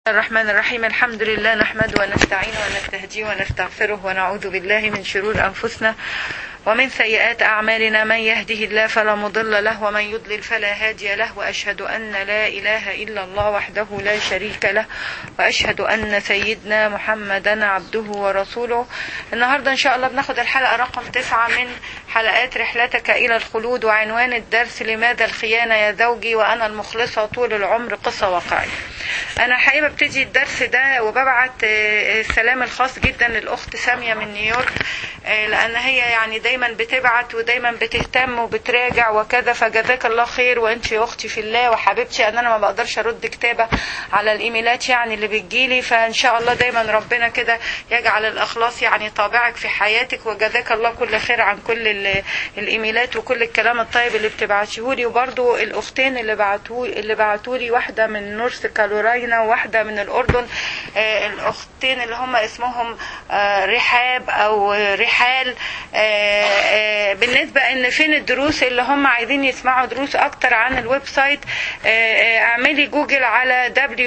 الرحمن الرحيم الحمد لله نحمد ونستعين ونستهدي ونستغفره ونعوذ بالله من شرور أنفسنا ومن سيئات أعمالنا من يهده الله فلا مضل له ومن يضلل فلا هادي له وأشهد أن لا إله إلا الله وحده لا شريك له وأشهد أن سيدنا محمدا عبده ورسوله النهاردة إن شاء الله بناخد الحلقة رقم تسعة من حلقات رحلتك إلى الخلود وعنوان الدرس لماذا الخيانة يا زوجي وأنا المخلصة طول العمر قصة واقعية أنا حقيقة ببتدي الدرس ده وببعت السلام الخاص جدا للأخت سامية من نيويورك لأن هي يعني دايما بتبعت ودايما بتهتم وبتراجع وكذا فجزاك الله خير وانت يا اختي في الله وحبيبتي ان انا ما بقدرش ارد كتابه على الايميلات يعني اللي بتجيلي فان شاء الله دايما ربنا كده يجعل الاخلاص يعني طابعك في حياتك وجزاك الله كل خير عن كل الايميلات وكل الكلام الطيب اللي بتبعتيه لي وبرده الاختين اللي بعتوا اللي بعتوا لي واحده من نورث كارولاينا وواحده من الاردن آه الاختين اللي هم اسمهم آه رحاب او رحال آه بالنسبة ان فين الدروس اللي هم عايزين يسمعوا دروس اكتر عن الويب سايت اعملي جوجل على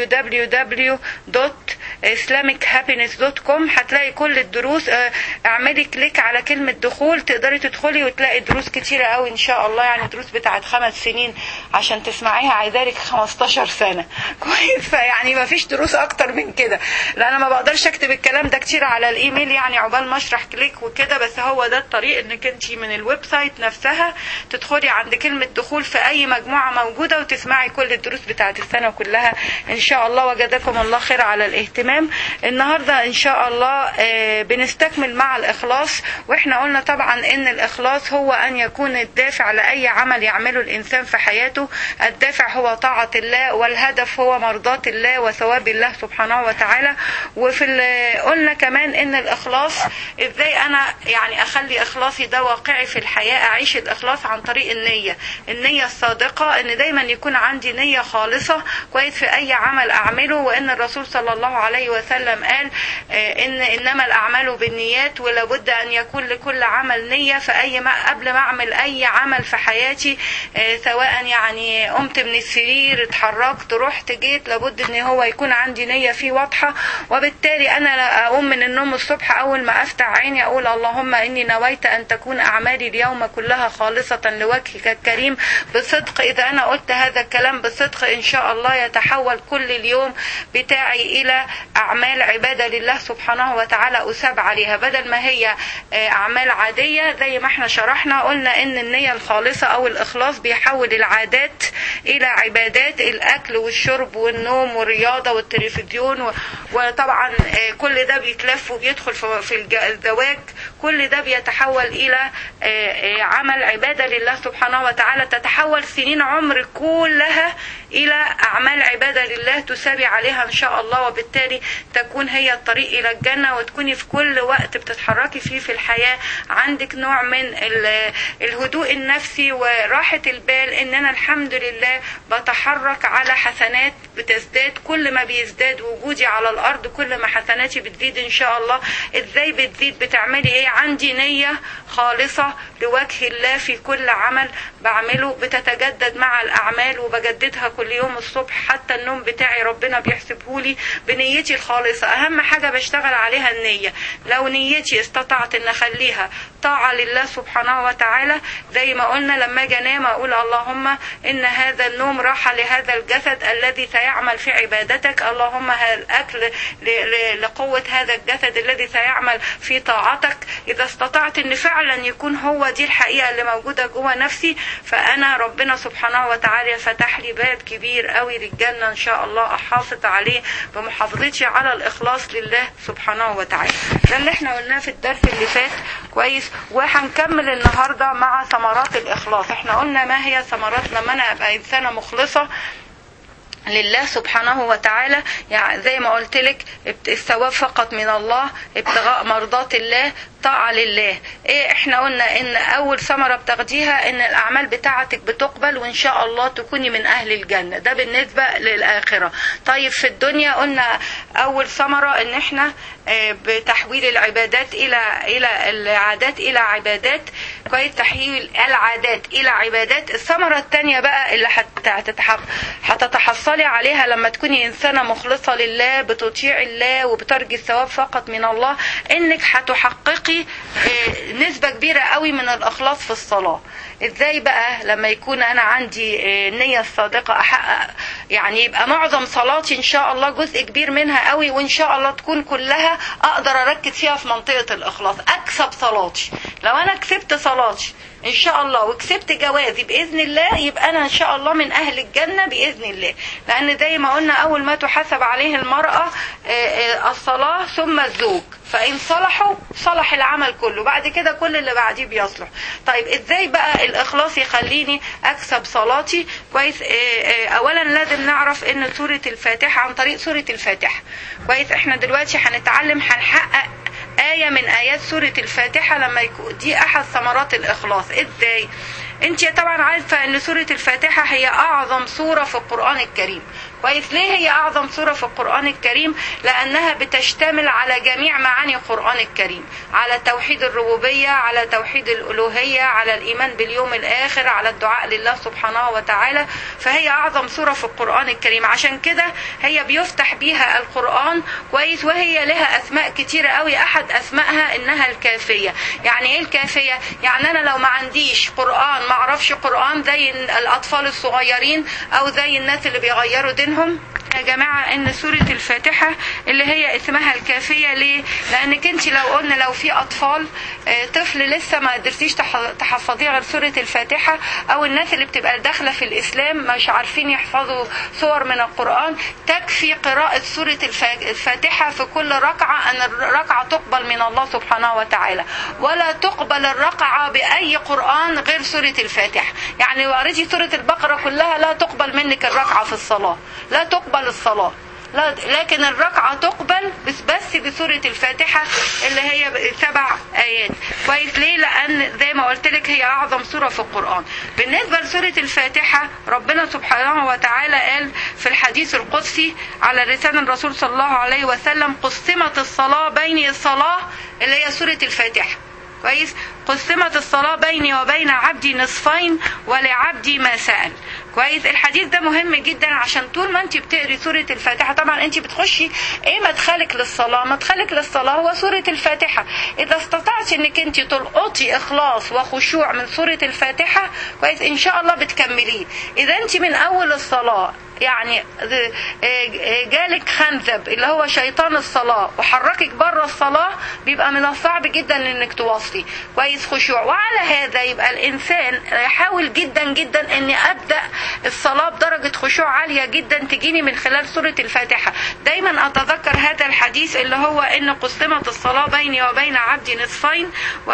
www.islamichappiness.com هتلاقي كل الدروس اعملي كليك على كلمة دخول تقدري تدخلي وتلاقي دروس كتيرة قوي ان شاء الله يعني دروس بتاعت خمس سنين عشان تسمعيها عايزالك 15 سنة كويس فيعني ما فيش دروس اكتر من كده لان انا ما بقدرش اكتب الكلام ده كتير على الايميل يعني عقبال ما اشرح كليك وكده بس هو ده الطريق انك انت من الويب سايت نفسها تدخلي عند كلمة دخول في اي مجموعة موجودة وتسمعي كل الدروس بتاعت السنة كلها ان شاء الله وجزاكم الله خير على الاهتمام النهاردة ان شاء الله بنستكمل مع الاخلاص واحنا قلنا طبعا ان الاخلاص هو ان يكون الدافع لاي عمل يعمله الانسان في حياته الدافع هو طاعة الله والهدف هو مرضاة الله وثواب الله سبحانه وتعالى وفي قلنا كمان ان الاخلاص ازاي انا يعني اخلي اخلاصي ده واقعي في الحياة اعيش الاخلاص عن طريق النية النية الصادقة ان دايما يكون عندي نية خالصة كويس في اي عمل اعمله وان الرسول صلى الله عليه وسلم قال ان انما الاعمال بالنيات ولابد ان يكون لكل عمل نية فاي ما قبل ما اعمل اي عمل في حياتي سواء يعني قمت من السرير اتحركت رحت جيت لابد ان هو يكون عندي نية فيه واضحة وبالتالي انا اقوم من النوم الصبح اول ما افتح عيني اقول اللهم اني نويت ان تكون اعمالي اليوم كلها خالصة لوجهك الكريم بصدق اذا انا قلت هذا الكلام بصدق ان شاء الله يتحول كل اليوم بتاعي الى اعمال عبادة لله سبحانه وتعالى اساب عليها بدل ما هي اعمال عادية زي ما احنا شرحنا قلنا ان النية الخالصة او الاخلاص بيحول العادات الى عبادات الاكل والشرب والنوم والرياضة والتلفزيون وطبعا كل ده بيتلف وبيدخل في الزواج كل ده بيتحول الى عمل عباده لله سبحانه وتعالى تتحول سنين عمر كلها الى اعمال عباده لله تسابي عليها ان شاء الله وبالتالي تكون هي الطريق الى الجنه وتكوني في كل وقت بتتحركي فيه في الحياه عندك نوع من الهدوء النفسي وراحه البال ان انا الحمد لله بتحرك على حسنات بتزداد كل ما بيزداد وجودي على الارض كل ما حسناتي بتزيد ان شاء الله ازاي بتزيد بتعملي ايه عندي نيه خالصه لوجه الله في كل عمل بعمله بتتجدد مع الاعمال وبجددها كل يوم الصبح حتى النوم بتاعي ربنا بيحسبه لي بنيتي الخالصه اهم حاجه بشتغل عليها النيه لو نيتي استطعت ان اخليها طاعه لله سبحانه وتعالى زي ما قلنا لما اجي انام اقول اللهم ان هذا النوم راحه لهذا الجسد الذي سيعمل في عبادتك اللهم الاكل لقوه هذا الجسد الذي سيعمل في طاعتك اذا استطعت ان فعلا يكون هو دي الحقيقه اللي موجوده جوه نفسي فانا ربنا سبحانه وتعالى فتح لي باب كبير قوي للجنه ان شاء الله احافظ عليه بمحافظتي على الاخلاص لله سبحانه وتعالى ده اللي احنا قلناه في الدرس اللي فات كويس وهنكمل النهارده مع ثمرات الاخلاص احنا قلنا ما هي ثمرات لما انا ابقى انسانه مخلصه لله سبحانه وتعالى يعني زي ما قلت لك الثواب فقط من الله ابتغاء مرضات الله طاعة لله ايه احنا قلنا ان اول ثمرة بتاخديها ان الاعمال بتاعتك بتقبل وان شاء الله تكوني من اهل الجنة ده بالنسبة للاخرة طيب في الدنيا قلنا اول ثمرة ان احنا بتحويل العبادات الى الى العادات الى عبادات كويس تحويل العادات الى عبادات الثمره الثانيه بقى اللي هت- هتتح- هتتحصلي عليها لما تكوني انسانه مخلصه لله بتطيع الله وبترجي الثواب فقط من الله انك هتحققي آه، نسبه كبيره قوي من الاخلاص في الصلاه ازاي بقى لما يكون انا عندي آه، النيه الصادقه احقق يعني يبقى معظم صلاتي ان شاء الله جزء كبير منها قوي وان شاء الله تكون كلها اقدر اركز فيها في منطقه الاخلاص اكسب صلاتي لو انا كسبت صلاتي ان شاء الله وكسبت جوازي باذن الله يبقى انا ان شاء الله من اهل الجنه باذن الله لان زي ما قلنا اول ما تحاسب عليه المراه آه، آه، الصلاه ثم الزوج فان صلحوا صلح العمل كله بعد كده كل اللي بعديه بيصلح طيب ازاي بقى الاخلاص يخليني اكسب صلاتي كويس آه، آه، اولا لازم نعرف ان سوره الفاتحه عن طريق سوره الفاتحه كويس احنا دلوقتي هنتعلم هنحقق آية من آيات سورة الفاتحة لما يكون دي أحد ثمرات الإخلاص إزاي؟ أنت طبعا عارفة أن سورة الفاتحة هي أعظم سورة في القرآن الكريم كويس ليه هي أعظم سورة في القرآن الكريم لأنها بتشتمل على جميع معاني القرآن الكريم على توحيد الربوبية على توحيد الألوهية على الإيمان باليوم الآخر على الدعاء لله سبحانه وتعالى فهي أعظم سورة في القرآن الكريم عشان كده هي بيفتح بيها القرآن كويس وهي لها أسماء كتيرة قوي أحد أسمائها إنها الكافية يعني إيه الكافية يعني أنا لو ما عنديش قرآن ما أعرفش قرآن زي الأطفال الصغيرين أو زي الناس اللي بيغيروا دينهم يا جماعة ان سورة الفاتحة اللي هي اسمها الكافية ليه لانك انت لو قلنا لو في اطفال آه، طفل لسه ما قدرتيش تح- تحفظيه غير سورة الفاتحة او الناس اللي بتبقى داخلة في الاسلام مش عارفين يحفظوا صور من القرآن تكفي قراءة سورة الفا- الفاتحة في كل ركعة ان الركعة تقبل من الله سبحانه وتعالى ولا تقبل الركعة باي قرآن غير سورة الفاتحة يعني لو قريتي سورة البقرة كلها لا تقبل منك الركعة في الصلاة لا تقبل الصلاة لا لكن الركعة تقبل بس بس بسورة الفاتحة اللي هي سبع آيات كويس ليه لأن زي ما قلت لك هي أعظم سورة في القرآن بالنسبة لسورة الفاتحة ربنا سبحانه وتعالى قال في الحديث القدسي على لسان الرسول صلى الله عليه وسلم قسمت الصلاة بين الصلاة اللي هي سورة الفاتحة كويس قسمت الصلاة بيني وبين عبدي نصفين ولعبدي ما سأل كويس الحديث ده مهم جدا عشان طول ما انت بتقري سورة الفاتحة طبعا انت بتخشي ايه مدخلك للصلاة مدخلك للصلاة هو سورة الفاتحة اذا استطعت انك انت تلقطي اخلاص وخشوع من سورة الفاتحة كويس ان شاء الله بتكمليه اذا انت من اول الصلاة يعني جالك خنزب اللي هو شيطان الصلاة وحركك بره الصلاة بيبقى من الصعب جدا انك توصي كويس خشوع وعلى هذا يبقى الانسان يحاول جدا جدا اني ابدا الصلاة بدرجة خشوع عالية جدا تجيني من خلال سورة الفاتحة دايما اتذكر هذا الحديث اللي هو ان قسمت الصلاة بيني وبين عبدي نصفين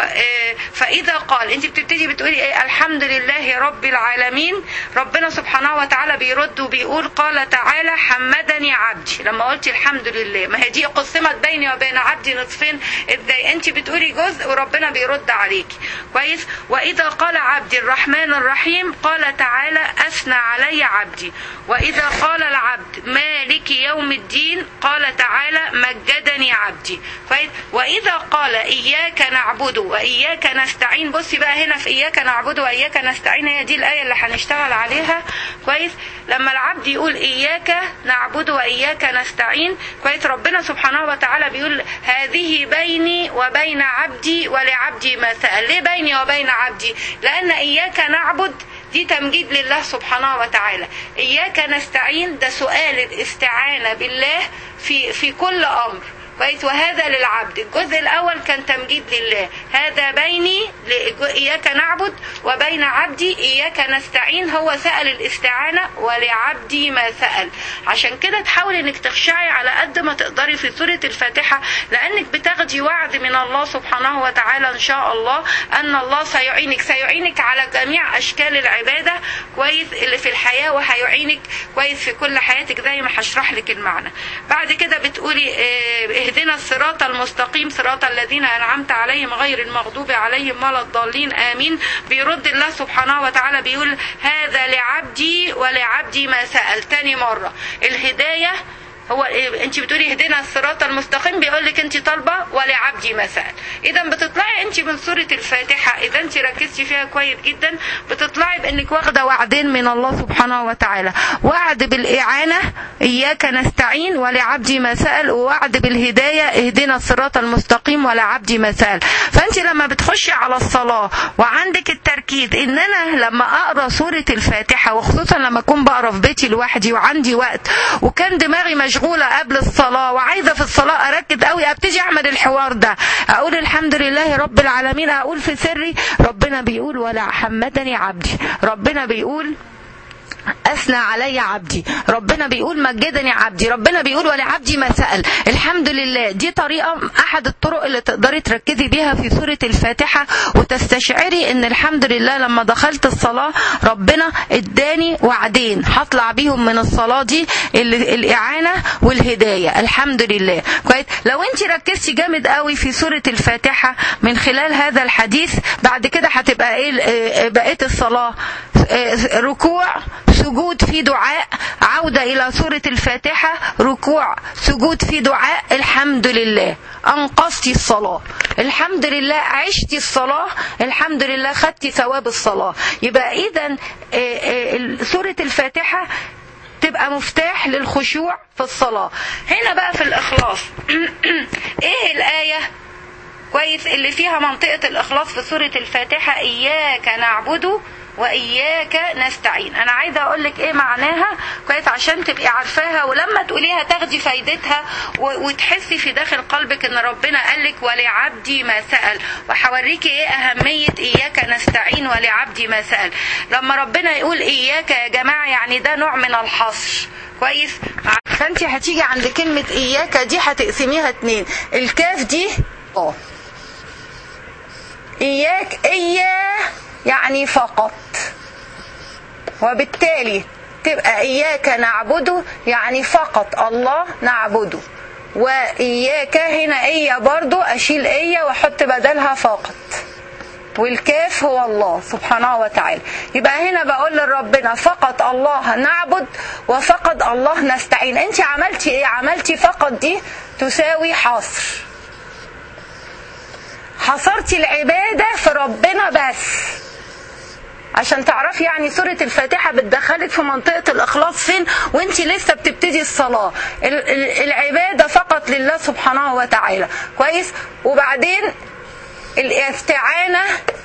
فاذا قال انت بتبتدي بتقولي ايه الحمد لله رب العالمين ربنا سبحانه وتعالى بيرد وبيقول قال تعالى حمدني عبدي لما قلت الحمد لله ما هي دي قسمت بيني وبين عبدي نصفين ازاي انت بتقولي جزء وربنا بيرد عليكي كويس واذا قال عبدي الرحمن الرحيم قال تعالى اثنى علي عبدي واذا قال العبد مالك يوم الدين قال تعالى مجدني عبدي كويس واذا قال اياك نعبد واياك نستعين بصي بقى هنا في اياك نعبد واياك نستعين هي دي الايه اللي هنشتغل عليها كويس لما العبد يقول اياك نعبد واياك نستعين كويس ربنا سبحانه وتعالى بيقول هذه بيني وبين عبدي ولعبدي ما سأل ليه بيني وبين عبدي لان اياك نعبد دي تمجيد لله سبحانه وتعالى إياك نستعين ده سؤال الاستعانة بالله في في كل أمر كويس وهذا للعبد الجزء الأول كان تمجيد لله هذا بيني إياك نعبد وبين عبدي إياك نستعين هو سأل الاستعانة ولعبدي ما سأل عشان كده تحاولي انك تخشعي على قد ما تقدري في سورة الفاتحة لأنك بتاخدي وعد من الله سبحانه وتعالى إن شاء الله أن الله سيعينك سيعينك على جميع أشكال العبادة كويس اللي في الحياة وهيعينك كويس في كل حياتك زي ما هشرح لك المعنى بعد كده بتقولي اه اهدنا الصراط المستقيم صراط الذين أنعمت عليهم غير المغضوب عليهم ولا الضالين آمين بيرد الله سبحانه وتعالى بيقول هذا لعبدي ولعبدي ما سأل تاني مرة الهداية هو إيه انت بتقولي اهدنا الصراط المستقيم بيقول لك انت طالبه ولعبدي ما سال اذا بتطلعي انت من سوره الفاتحه اذا انت ركزتي فيها كويس جدا بتطلعي بانك واخده وعدين من الله سبحانه وتعالى وعد بالاعانه اياك نستعين ولعبدي ما سال ووعد بالهدايه اهدنا الصراط المستقيم ولعبدي ما سال فانت لما بتخشي على الصلاه وعندك التركيز ان انا لما اقرا سوره الفاتحه وخصوصا لما اكون بقرا في بيتي لوحدي وعندي وقت وكان دماغي مشغوله قبل الصلاه وعايزه في الصلاه اركز قوي ابتدي اعمل الحوار ده اقول الحمد لله رب العالمين اقول في سري ربنا بيقول ولا حمدني عبدي ربنا بيقول أثنى علي عبدي ربنا بيقول مجدني عبدي ربنا بيقول ولعبدي ما سأل الحمد لله دي طريقة أحد الطرق اللي تقدري تركزي بيها في سورة الفاتحة وتستشعري إن الحمد لله لما دخلت الصلاة ربنا اداني وعدين هطلع بيهم من الصلاة دي الإعانة والهداية الحمد لله كويس لو أنت ركزتي جامد قوي في سورة الفاتحة من خلال هذا الحديث بعد كده هتبقى إيه بقية الصلاة ركوع سجود في دعاء عودة إلى سورة الفاتحة ركوع سجود في دعاء الحمد لله أنقذتي الصلاة الحمد لله عشتي الصلاة الحمد لله خدتي ثواب الصلاة يبقى إذا سورة الفاتحة تبقى مفتاح للخشوع في الصلاة هنا بقى في الإخلاص إيه الآية كويس اللي فيها منطقة الإخلاص في سورة الفاتحة إياك نعبد واياك نستعين انا عايزه اقول لك ايه معناها كويس عشان تبقي عارفاها ولما تقوليها تاخدي فايدتها وتحسي في داخل قلبك ان ربنا قال لك ولعبدي ما سال وهوريكي ايه اهميه اياك نستعين ولعبدي ما سال لما ربنا يقول اياك يا جماعه يعني ده نوع من الحصر كويس فانت هتيجي عند كلمه اياك دي هتقسميها اتنين الكاف دي اه اياك اياه يعني فقط وبالتالي تبقى إياك نعبده يعني فقط الله نعبده وإياك هنا إيا برضو أشيل إيا وأحط بدلها فقط والكاف هو الله سبحانه وتعالى يبقى هنا بقول لربنا فقط الله نعبد وفقط الله نستعين انت عملتي ايه عملتي فقط دي تساوي حصر حصرتي العبادة في ربنا بس عشان تعرفي يعني سورة الفاتحة بتدخلك في منطقة الإخلاص فين وانت لسه بتبتدي الصلاة العبادة فقط لله سبحانه وتعالى كويس وبعدين الاستعانة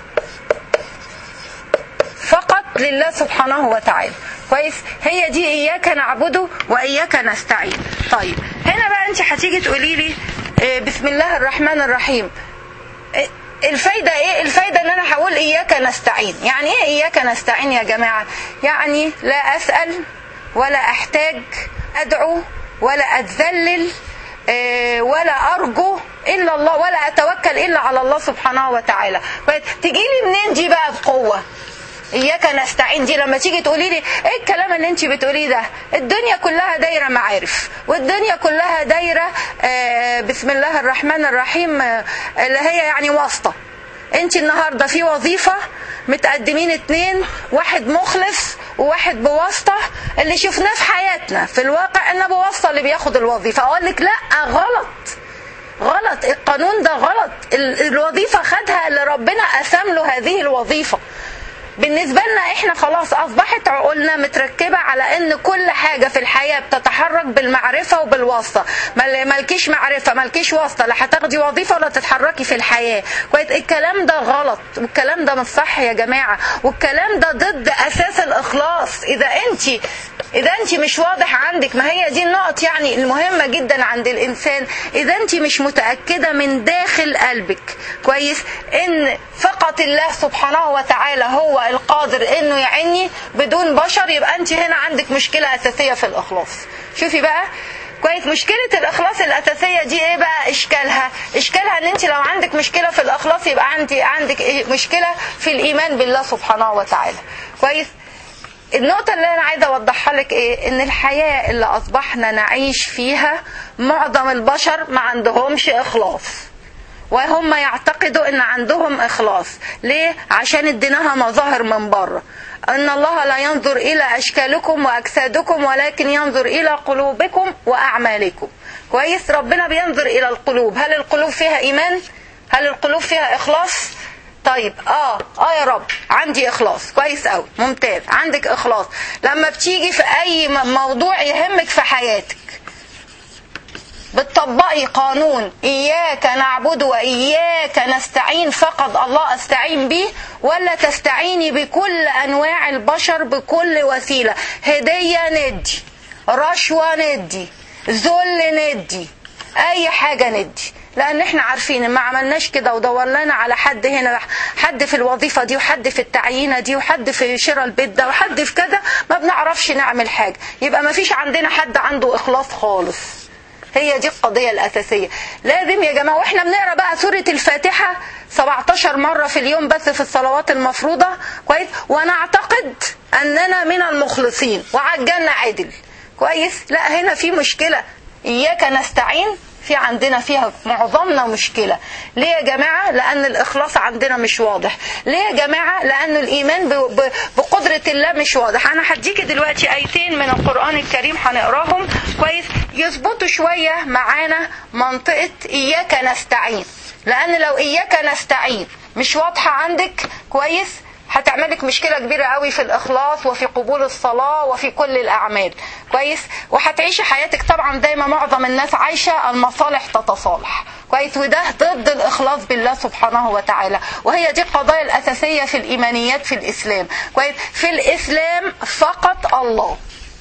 فقط لله سبحانه وتعالى كويس هي دي إياك نعبده وإياك نستعين طيب هنا بقى انت هتيجي تقولي لي بسم الله الرحمن الرحيم الفايدة ايه الفايدة ان انا هقول اياك نستعين يعني ايه اياك نستعين يا جماعة يعني لا اسأل ولا احتاج ادعو ولا اتذلل ولا ارجو الا الله ولا اتوكل الا على الله سبحانه وتعالى تجي لي منين دي بقى بقوة اياك نستعين دي لما تيجي تقولي لي ايه الكلام اللي انت بتقوليه ده الدنيا كلها دايره معارف والدنيا كلها دايره آه بسم الله الرحمن الرحيم آه اللي هي يعني واسطه انت النهارده في وظيفه متقدمين اتنين واحد مخلص وواحد بواسطه اللي شفناه في حياتنا في الواقع ان بواسطه اللي بياخد الوظيفه اقول لك لا غلط غلط القانون ده غلط الوظيفه خدها اللي ربنا قسم له هذه الوظيفه بالنسبة لنا احنا خلاص اصبحت عقولنا متركبة على ان كل حاجة في الحياة بتتحرك بالمعرفة وبالواسطة مالكيش معرفة مالكيش واسطة لا هتاخدي وظيفة ولا تتحركي في الحياة كويس الكلام ده غلط والكلام ده مش صح يا جماعة والكلام ده ضد اساس الاخلاص اذا انت اذا انت مش واضح عندك ما هي دي النقط يعني المهمة جدا عند الانسان اذا انت مش متأكدة من داخل قلبك كويس ان فقط الله سبحانه وتعالى هو القادر انه يعني بدون بشر يبقى انت هنا عندك مشكلة اساسية في الاخلاص شوفي بقى كويس مشكلة الإخلاص الأساسية دي إيه بقى إشكالها؟ إشكالها إن أنت لو عندك مشكلة في الإخلاص يبقى عندي عندك إيه مشكلة في الإيمان بالله سبحانه وتعالى. كويس؟ النقطة اللي أنا عايزة أوضحها لك إيه؟ إن الحياة اللي أصبحنا نعيش فيها معظم البشر ما عندهمش إخلاص. وهم يعتقدوا ان عندهم اخلاص ليه عشان اديناها مظاهر من بره ان الله لا ينظر الى اشكالكم واجسادكم ولكن ينظر الى قلوبكم واعمالكم كويس ربنا بينظر الى القلوب هل القلوب فيها ايمان هل القلوب فيها اخلاص طيب اه اه يا رب عندي اخلاص كويس قوي ممتاز عندك اخلاص لما بتيجي في اي م- موضوع يهمك في حياتك بتطبقي قانون إياك نعبد وإياك نستعين فقط الله أستعين به ولا تستعيني بكل أنواع البشر بكل وسيلة هدية ندي رشوة ندي ذل ندي أي حاجة ندي لان احنا عارفين إن ما عملناش كده ودور لنا على حد هنا حد في الوظيفه دي وحد في التعيينه دي وحد في شراء البيت ده وحد في كذا ما بنعرفش نعمل حاجه يبقى ما فيش عندنا حد عنده اخلاص خالص هي دي القضية الأساسية لازم يا جماعة وإحنا بنقرأ بقى سورة الفاتحة 17 مرة في اليوم بس في الصلوات المفروضة كويس ونعتقد أننا من المخلصين وعجلنا عدل كويس لا هنا في مشكلة إياك نستعين في عندنا فيها معظمنا مشكلة ليه يا جماعة لأن الإخلاص عندنا مش واضح ليه يا جماعة لأن الإيمان ب- ب- بقدرة الله مش واضح أنا هديكي دلوقتي آيتين من القرآن الكريم هنقراهم كويس يظبطوا شوية معانا منطقة إياك نستعين لأن لو إياك نستعين مش واضحة عندك كويس هتعملك مشكلة كبيرة قوي في الإخلاص وفي قبول الصلاة وفي كل الأعمال كويس وهتعيشي حياتك طبعا دايما معظم الناس عايشة المصالح تتصالح كويس وده ضد الإخلاص بالله سبحانه وتعالى وهي دي القضايا الأساسية في الإيمانيات في الإسلام كويس في الإسلام فقط الله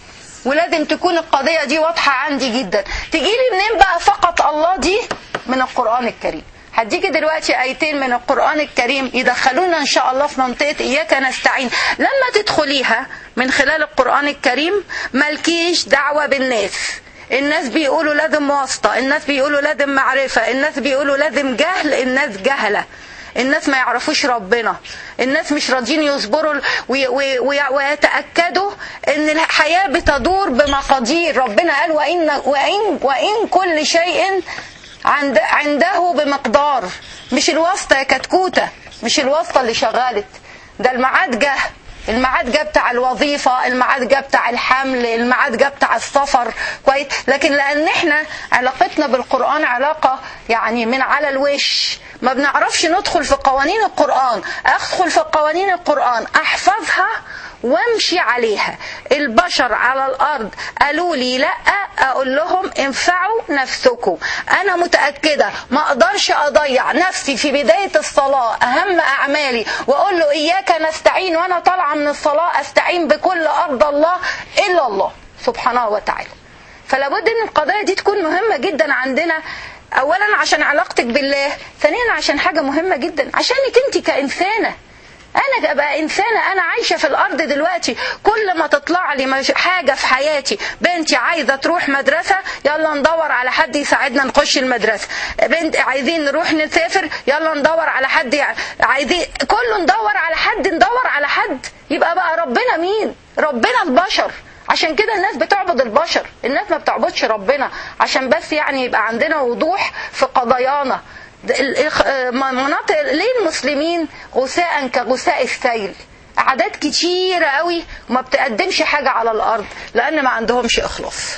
ولازم تكون القضية دي واضحة عندي جدا تجيلي منين بقى فقط الله دي من القرآن الكريم هديكي دلوقتي آيتين من القرآن الكريم يدخلونا إن شاء الله في منطقة إياك نستعين لما تدخليها من خلال القرآن الكريم مالكيش دعوة بالناس الناس بيقولوا لازم واسطة الناس بيقولوا لازم معرفة الناس بيقولوا لازم جهل الناس جهلة الناس ما يعرفوش ربنا الناس مش راضيين يصبروا وي- وي- وي- ويتأكدوا ان الحياة بتدور بمقادير ربنا قال وإن, وإن, وإن كل شيء عند عنده بمقدار مش الواسطة يا كتكوتة مش الواسطة اللي شغالت ده الميعاد جه الميعاد جه بتاع الوظيفة الميعاد جه بتاع الحمل الميعاد جه بتاع السفر كويس لكن لأن احنا علاقتنا بالقرآن علاقة يعني من على الوش ما بنعرفش ندخل في قوانين القرآن أدخل في قوانين القرآن أحفظها وامشي عليها البشر على الارض قالوا لي لا اقول لهم انفعوا نفسكم انا متاكده ما اقدرش اضيع نفسي في بدايه الصلاه اهم اعمالي واقول له اياك نستعين وانا طالعه من الصلاه استعين بكل ارض الله الا الله سبحانه وتعالى فلا بد ان القضايا دي تكون مهمه جدا عندنا اولا عشان علاقتك بالله ثانيا عشان حاجه مهمه جدا عشانك انت كانسانه انا ابقى انسانه انا عايشه في الارض دلوقتي كل ما تطلع لي مش- حاجه في حياتي بنتي عايزه تروح مدرسه يلا ندور على حد يساعدنا نخش المدرسه بنت عايزين نروح نسافر يلا ندور على حد يع- عايزين كله ندور على حد ندور على حد يبقى بقى ربنا مين ربنا البشر عشان كده الناس بتعبد البشر الناس ما بتعبدش ربنا عشان بس يعني يبقى عندنا وضوح في قضايانا ده ال- الخ- آه، مناطق ليه المسلمين غثاء كغثاء السيل اعداد كتيرة قوي وما بتقدمش حاجة على الارض لان ما عندهمش اخلاص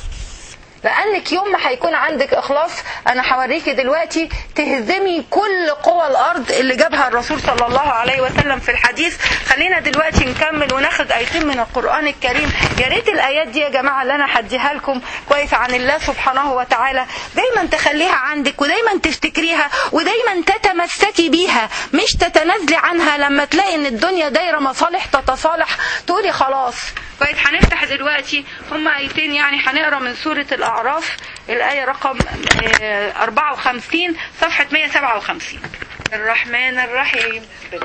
لانك يوم ما هيكون عندك اخلاص انا هوريكي دلوقتي تهزمي كل قوى الارض اللي جابها الرسول صلى الله عليه وسلم في الحديث خلينا دلوقتي نكمل وناخد ايتين من القران الكريم يا ريت الايات دي يا جماعه اللي انا هديها لكم كويس عن الله سبحانه وتعالى دايما تخليها عندك ودايما تفتكريها ودايما تتمسكي بيها مش تتنازلي عنها لما تلاقي ان الدنيا دايره مصالح تتصالح تقولي خلاص كويس هنفتح دلوقتي هما ايتين يعني هنقرا من سوره الاعراف الايه رقم آه، 54 صفحه 157 الرحمن الرحيم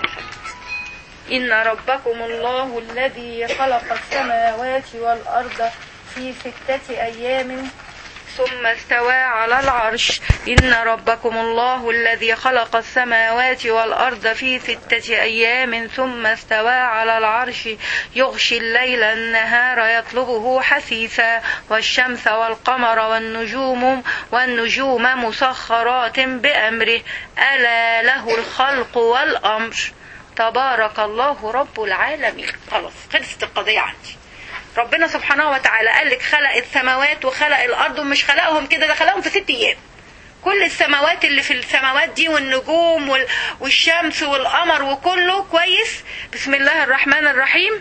إن ربكم الله الذي خلق السماوات والأرض في ستة أيام ثم استوى على العرش إن ربكم الله الذي خلق السماوات والأرض في ستة أيام ثم استوى على العرش يغشي الليل النهار يطلبه حثيثا والشمس والقمر والنجوم والنجوم مسخرات بأمره ألا له الخلق والأمر تبارك الله رب العالمين خلاص خلصت القضيه عندي ربنا سبحانه وتعالى قال لك خلق السماوات وخلق الارض ومش خلقهم كده ده خلقهم في ست ايام كل السماوات اللي في السماوات دي والنجوم وال- والشمس والقمر وكله كويس بسم الله الرحمن الرحيم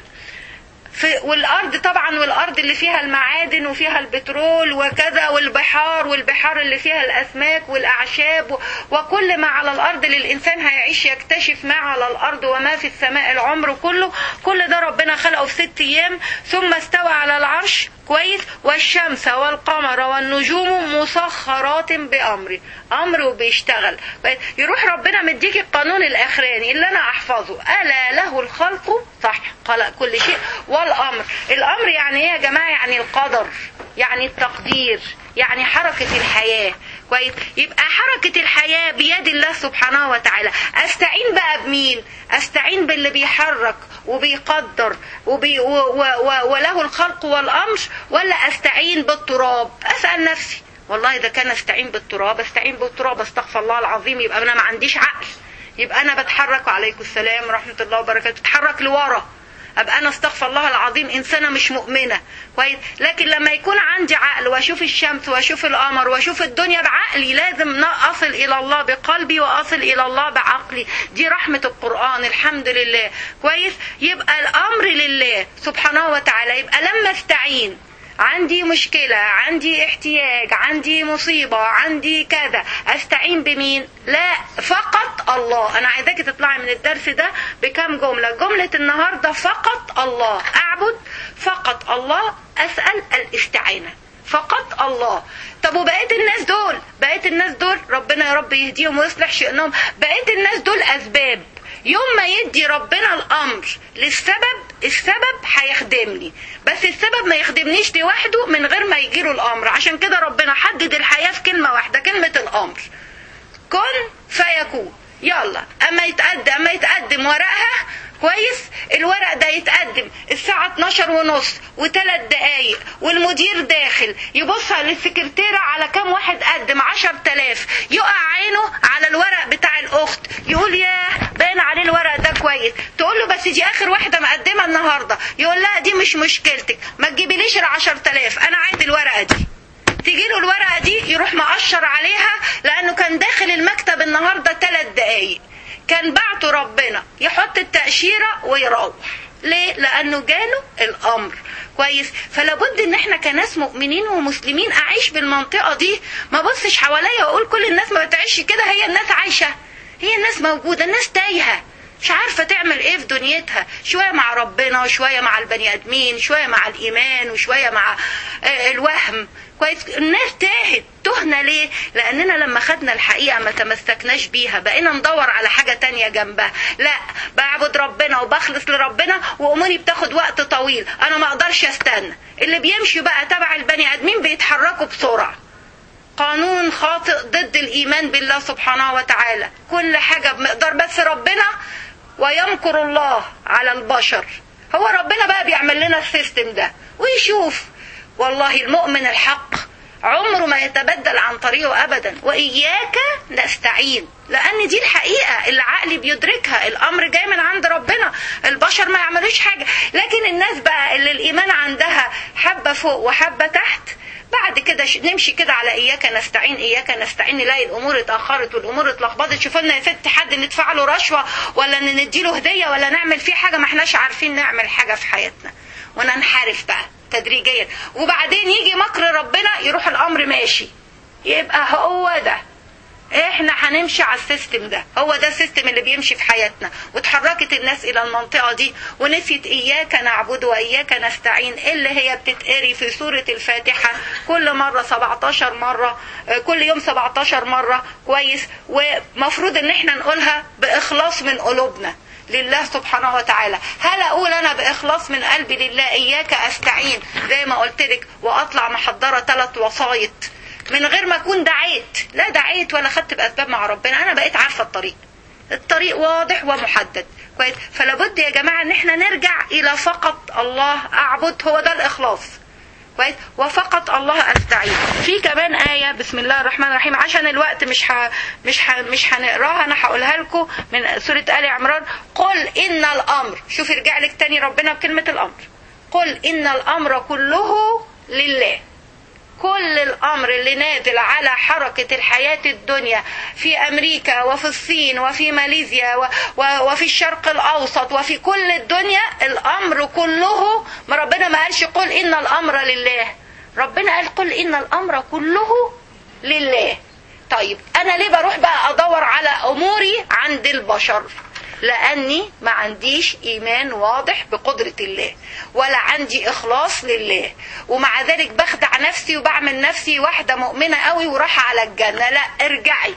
في والارض طبعا والارض اللي فيها المعادن وفيها البترول وكذا والبحار والبحار اللي فيها الاسماك والاعشاب و- وكل ما على الارض للانسان هيعيش يكتشف ما على الارض وما في السماء العمر كله كل ده ربنا خلقه في ست ايام ثم استوى على العرش كويس والشمس والقمر والنجوم مسخرات بامره امر وبيشتغل يروح ربنا مديك القانون الاخراني اللي انا احفظه الا له الخلق صح خلق كل شيء والامر الامر يعني ايه يا جماعه يعني القدر يعني التقدير يعني حركه الحياه كويس يبقى حركه الحياه بيد الله سبحانه وتعالى استعين بقى بمين استعين باللي بيحرك وبيقدر وبي و و و وله الخلق والامر ولا استعين بالتراب اسال نفسي والله اذا كان استعين بالتراب استعين بالتراب استغفر الله العظيم يبقى انا ما عنديش عقل يبقى انا بتحرك وعليكم السلام ورحمه الله وبركاته بتحرك لورا ابقى انا استغفر الله العظيم انسانه مش مؤمنه كويس لكن لما يكون عندي عقل واشوف الشمس واشوف القمر واشوف الدنيا بعقلي لازم اصل الى الله بقلبي واصل الى الله بعقلي دي رحمه القران الحمد لله كويس يبقى الامر لله سبحانه وتعالى يبقى لما استعين عندي مشكلة عندي احتياج عندي مصيبة عندي كذا استعين بمين لا فقط الله انا عايزاك تطلعي من الدرس ده بكم جملة جملة النهاردة فقط الله اعبد فقط الله اسأل الاستعانة فقط الله طب وبقيت الناس دول بقيت الناس دول ربنا يا رب يهديهم ويصلح شأنهم بقيت الناس دول اسباب يوم ما يدي ربنا الامر للسبب السبب هيخدمني بس السبب ما يخدمنيش لوحده من غير ما يجيله الامر عشان كده ربنا حدد الحياه في كلمه واحده كلمه الامر كن فيكون يلا اما يتقدم اما يتقدم ورقها كويس الورق ده يتقدم الساعة 12 ونص وثلاث دقايق والمدير داخل يبص على السكرتيرة على كام واحد قدم 10000 يقع عينه على الورق بتاع الأخت يقول ياه باين عليه الورق ده كويس تقول له بس دي آخر واحدة مقدمة النهاردة يقول لها دي مش مشكلتك ما تجيبليش ال 10000 أنا عايز الورقة دي تيجي له الورقه دي يروح مقشر عليها لانه كان داخل المكتب النهارده ثلاث دقايق كان بعته ربنا يحط التاشيره ويروح ليه لانه جاله الامر كويس فلابد ان احنا كناس مؤمنين ومسلمين اعيش بالمنطقه دي ما بصش حواليا واقول كل الناس ما بتعيش كده هي الناس عايشه هي الناس موجوده الناس تايهه مش عارفة تعمل ايه في دنيتها شوية مع ربنا وشوية مع البني ادمين شوية مع الايمان وشوية مع آه، الوهم كويس الناس تاهت تهنا ليه لاننا لما خدنا الحقيقة ما تمسكناش بيها بقينا ندور على حاجة تانية جنبها لا بعبد ربنا وبخلص لربنا واموري بتاخد وقت طويل انا ما اقدرش استنى اللي بيمشي بقى تبع البني ادمين بيتحركوا بسرعة قانون خاطئ ضد الايمان بالله سبحانه وتعالى كل حاجه بمقدار بس ربنا ويمكر الله على البشر هو ربنا بقى بيعمل لنا السيستم ده ويشوف والله المؤمن الحق عمره ما يتبدل عن طريقه ابدا واياك نستعين لان دي الحقيقه اللي عقلي بيدركها الامر جاي من عند ربنا البشر ما يعملوش حاجه لكن الناس بقى اللي الايمان عندها حبه فوق وحبه تحت بعد كده ش- نمشي كده على اياك نستعين اياك نستعين نلاقي الامور اتاخرت والامور اتلخبطت شوف لنا يا ست حد ندفع له رشوه ولا ان نديله هديه ولا نعمل فيه حاجه ما احناش عارفين نعمل حاجه في حياتنا وننحرف بقى تدريجيا وبعدين يجي مكر ربنا يروح الامر ماشي يبقى هو ده احنا هنمشي على السيستم ده هو ده السيستم اللي بيمشي في حياتنا وتحركت الناس الى المنطقه دي ونسيت اياك نعبد واياك نستعين اللي هي بتتقري في سوره الفاتحه كل مره 17 مره آه، كل يوم 17 مره كويس ومفروض ان احنا نقولها باخلاص من قلوبنا لله سبحانه وتعالى هل اقول انا باخلاص من قلبي لله اياك استعين زي ما قلت لك واطلع محضره ثلاث وسايط من غير ما اكون دعيت لا دعيت ولا خدت باسباب مع ربنا انا بقيت عارفه الطريق الطريق واضح ومحدد كويس فلا بد يا جماعه ان احنا نرجع الى فقط الله اعبد هو ده الاخلاص كويس وفقط الله استعين في كمان ايه بسم الله الرحمن الرحيم عشان الوقت مش ه... مش ه... مش هنقراها انا هقولها لكم من سوره ال عمران قل ان الامر شوف ارجع لك تاني ربنا بكلمه الامر قل ان الامر كله لله كل الامر اللي نازل على حركه الحياه الدنيا في امريكا وفي الصين وفي ماليزيا و... و... وفي الشرق الاوسط وفي كل الدنيا الامر كله ما ربنا ما قالش قل ان الامر لله ربنا قال قل ان الامر كله لله طيب انا ليه بروح بقى ادور على اموري عند البشر لاني ما عنديش ايمان واضح بقدره الله ولا عندي اخلاص لله ومع ذلك بخدع نفسي وبعمل نفسي واحده مؤمنه قوي وراح على الجنه لا ارجعي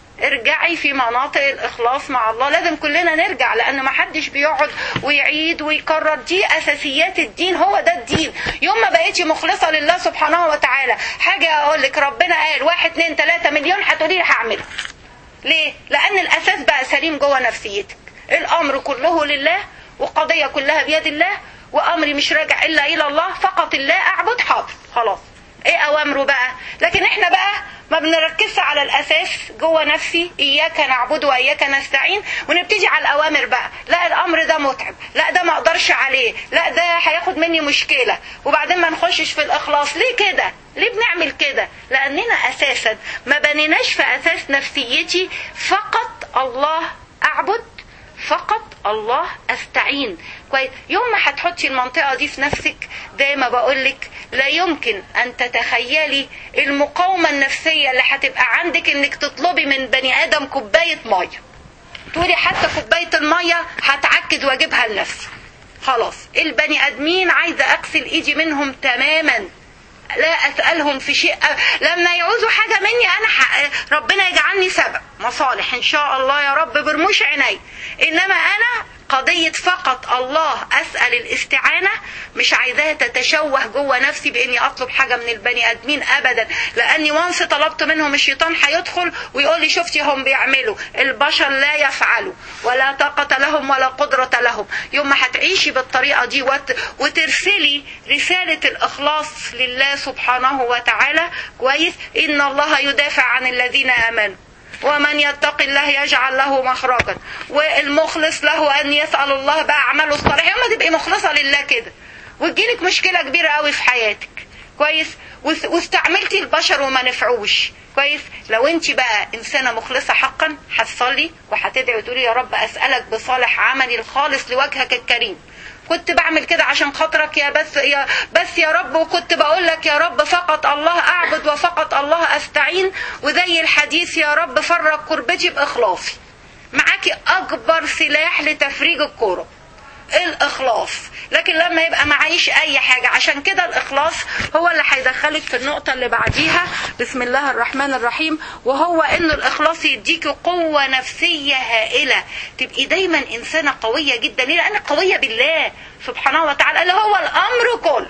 ارجعي في مناطق الاخلاص مع الله لازم كلنا نرجع لان ما حدش بيقعد ويعيد ويكرر دي اساسيات الدين هو ده الدين يوم ما بقيتي مخلصه لله سبحانه وتعالى حاجه اقول لك ربنا قال واحد اتنين تلاته مليون هتقولي لي هعمله ليه لان الاساس بقى سليم جوه نفسيتك الامر كله لله والقضيه كلها بيد الله وامري مش راجع الا الى الله فقط الله اعبد حاضر خلاص ايه اوامره بقى لكن احنا بقى ما بنركزش على الاساس جوه نفسي اياك نعبد واياك نستعين ونبتدي على الاوامر بقى لا الامر ده متعب لا ده ما اقدرش عليه لا ده هياخد مني مشكله وبعدين ما نخشش في الاخلاص ليه كده ليه بنعمل كده لاننا اساسا ما بنيناش في اساس نفسيتي فقط الله اعبد فقط الله استعين كويس يوم ما هتحطي المنطقه دي في نفسك زي ما بقولك لا يمكن ان تتخيلي المقاومه النفسيه اللي هتبقى عندك انك تطلبي من بني ادم كوبايه ميه تقولي حتى كوبايه الميه هتعكد واجيبها لنفسي خلاص البني ادمين عايزه اغسل ايدي منهم تماما لا اسالهم في شيء لما يعوزوا حاجه مني انا حق ربنا يجعلني سبب مصالح ان شاء الله يا رب برموش عيني انما انا قضية فقط الله أسأل الاستعانة مش عايزاها تتشوه جوه نفسي بإني أطلب حاجة من البني آدمين أبدا لأني وانس طلبت منهم الشيطان هيدخل ويقول لي شفتي هم بيعملوا البشر لا يفعلوا ولا طاقة لهم ولا قدرة لهم يوم ما هتعيشي بالطريقة دي وت... وترسلي رسالة الإخلاص لله سبحانه وتعالى كويس إن الله يدافع عن الذين آمنوا ومن يتق الله يجعل له مخرجا والمخلص له ان يسال الله بقى اعماله الصالحه يوم ما تبقي مخلصه لله كده وتجيلك مشكله كبيره قوي في حياتك كويس واستعملتي البشر وما نفعوش كويس لو انت بقى انسانه مخلصه حقا هتصلي وهتدعي وتقولي يا رب اسالك بصالح عملي الخالص لوجهك الكريم كنت بعمل كده عشان خاطرك يا بس يا بس يا رب وكنت بقول لك يا رب فقط الله اعبد وفقط الله استعين وزي الحديث يا رب فرج كربتي باخلاصي معاكي اكبر سلاح لتفريج الكرب الاخلاص لكن لما يبقى معيش اي حاجه عشان كده الاخلاص هو اللي هيدخلك في النقطه اللي بعديها بسم الله الرحمن الرحيم وهو ان الاخلاص يديكي قوه نفسيه هائله تبقي دايما انسانه قويه جدا ليه لانك قويه بالله سبحانه وتعالى اللي هو الامر كله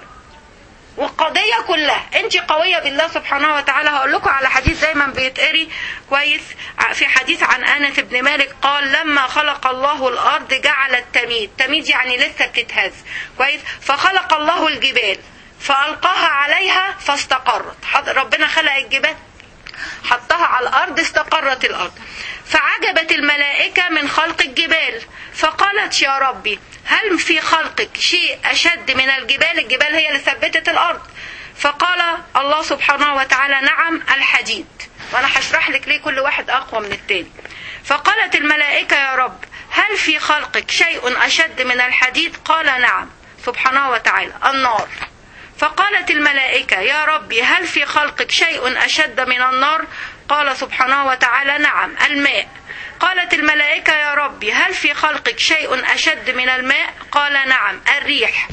والقضية كلها انت قوية بالله سبحانه وتعالى هقول لكم على حديث دايما بيتقري كويس في حديث عن انس بن مالك قال لما خلق الله الارض جعل التميد تميد يعني لسه بتتهز كويس فخلق الله الجبال فالقاها عليها فاستقرت ربنا خلق الجبال حطها على الارض استقرت الارض فعجبت الملائكة من خلق الجبال فقالت يا ربي هل في خلقك شيء أشد من الجبال الجبال هي اللي ثبتت الأرض فقال الله سبحانه وتعالى نعم الحديد وأنا هشرح لك ليه كل واحد أقوى من التاني فقالت الملائكة يا رب هل في خلقك شيء أشد من الحديد قال نعم سبحانه وتعالى النار فقالت الملائكة يا ربي هل في خلقك شيء أشد من النار قال سبحانه وتعالى نعم الماء قالت الملائكة يا ربي هل في خلقك شيء أشد من الماء قال نعم الريح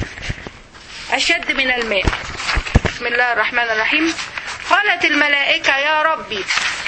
أشد من الماء بسم الله الرحمن الرحيم قالت الملائكة يا ربي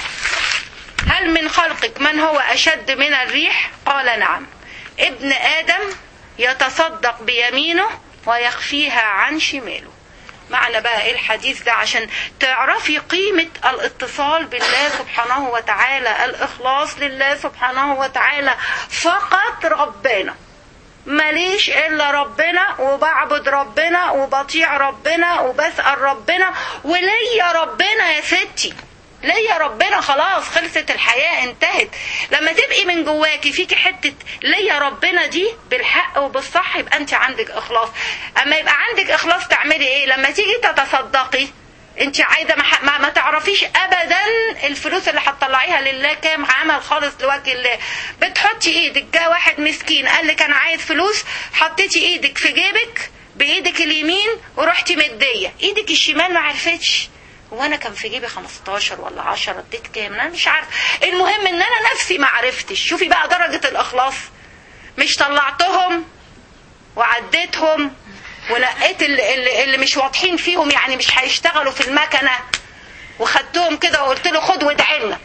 هل من خلقك من هو أشد من الريح قال نعم ابن آدم يتصدق بيمينه ويخفيها عن شماله معنى بقى ايه الحديث ده عشان تعرفي قيمة الاتصال بالله سبحانه وتعالى الإخلاص لله سبحانه وتعالى فقط ربنا ماليش الا ربنا وبعبد ربنا وبطيع ربنا وبسأل ربنا وليا ربنا يا ستي ليا ربنا خلاص خلصت الحياة انتهت لما تبقي من جواكي فيكي حتة ليا ربنا دي بالحق وبالصح يبقى انت عندك اخلاص اما يبقى عندك اخلاص تعملي ايه لما تيجي تتصدقي انت عايزه ما, ما, ما تعرفيش ابدا الفلوس اللي هتطلعيها لله كام عمل خالص لوجه الله بتحطي ايدك جه واحد مسكين قال لك انا عايز فلوس حطيتي ايدك في جيبك بايدك اليمين ورحتي مديه ايدك الشمال ما عرفتش وانا كان في جيبي 15 ولا 10 اديت كام انا مش عارف المهم ان انا نفسي ما عرفتش شوفي بقى درجه الاخلاص مش طلعتهم وعديتهم ونقيت اللي, اللي مش واضحين فيهم يعني مش هيشتغلوا في المكنه وخدتهم كده وقلت له خد وادعي لنا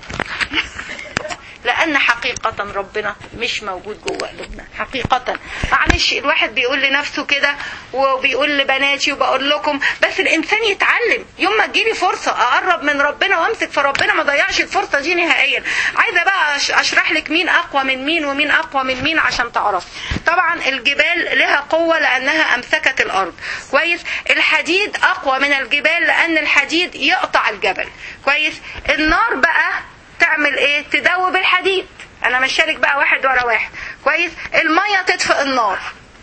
لان حقيقة ربنا مش موجود جوه قلوبنا حقيقة معلش الواحد بيقول لنفسه كده وبيقول لبناتي وبقول لكم بس الانسان يتعلم يوم ما تجيلي فرصة اقرب من ربنا وامسك في ربنا ما ضيعش الفرصة دي نهائيا عايزة بقى اشرح لك مين اقوى من مين ومين اقوى من مين عشان تعرف طبعا الجبال لها قوة لانها امسكت الارض كويس الحديد اقوى من الجبال لان الحديد يقطع الجبل كويس النار بقى تعمل ايه تدوب الحديد انا مشارك بقى واحد ورا واحد كويس الميه تطفئ النار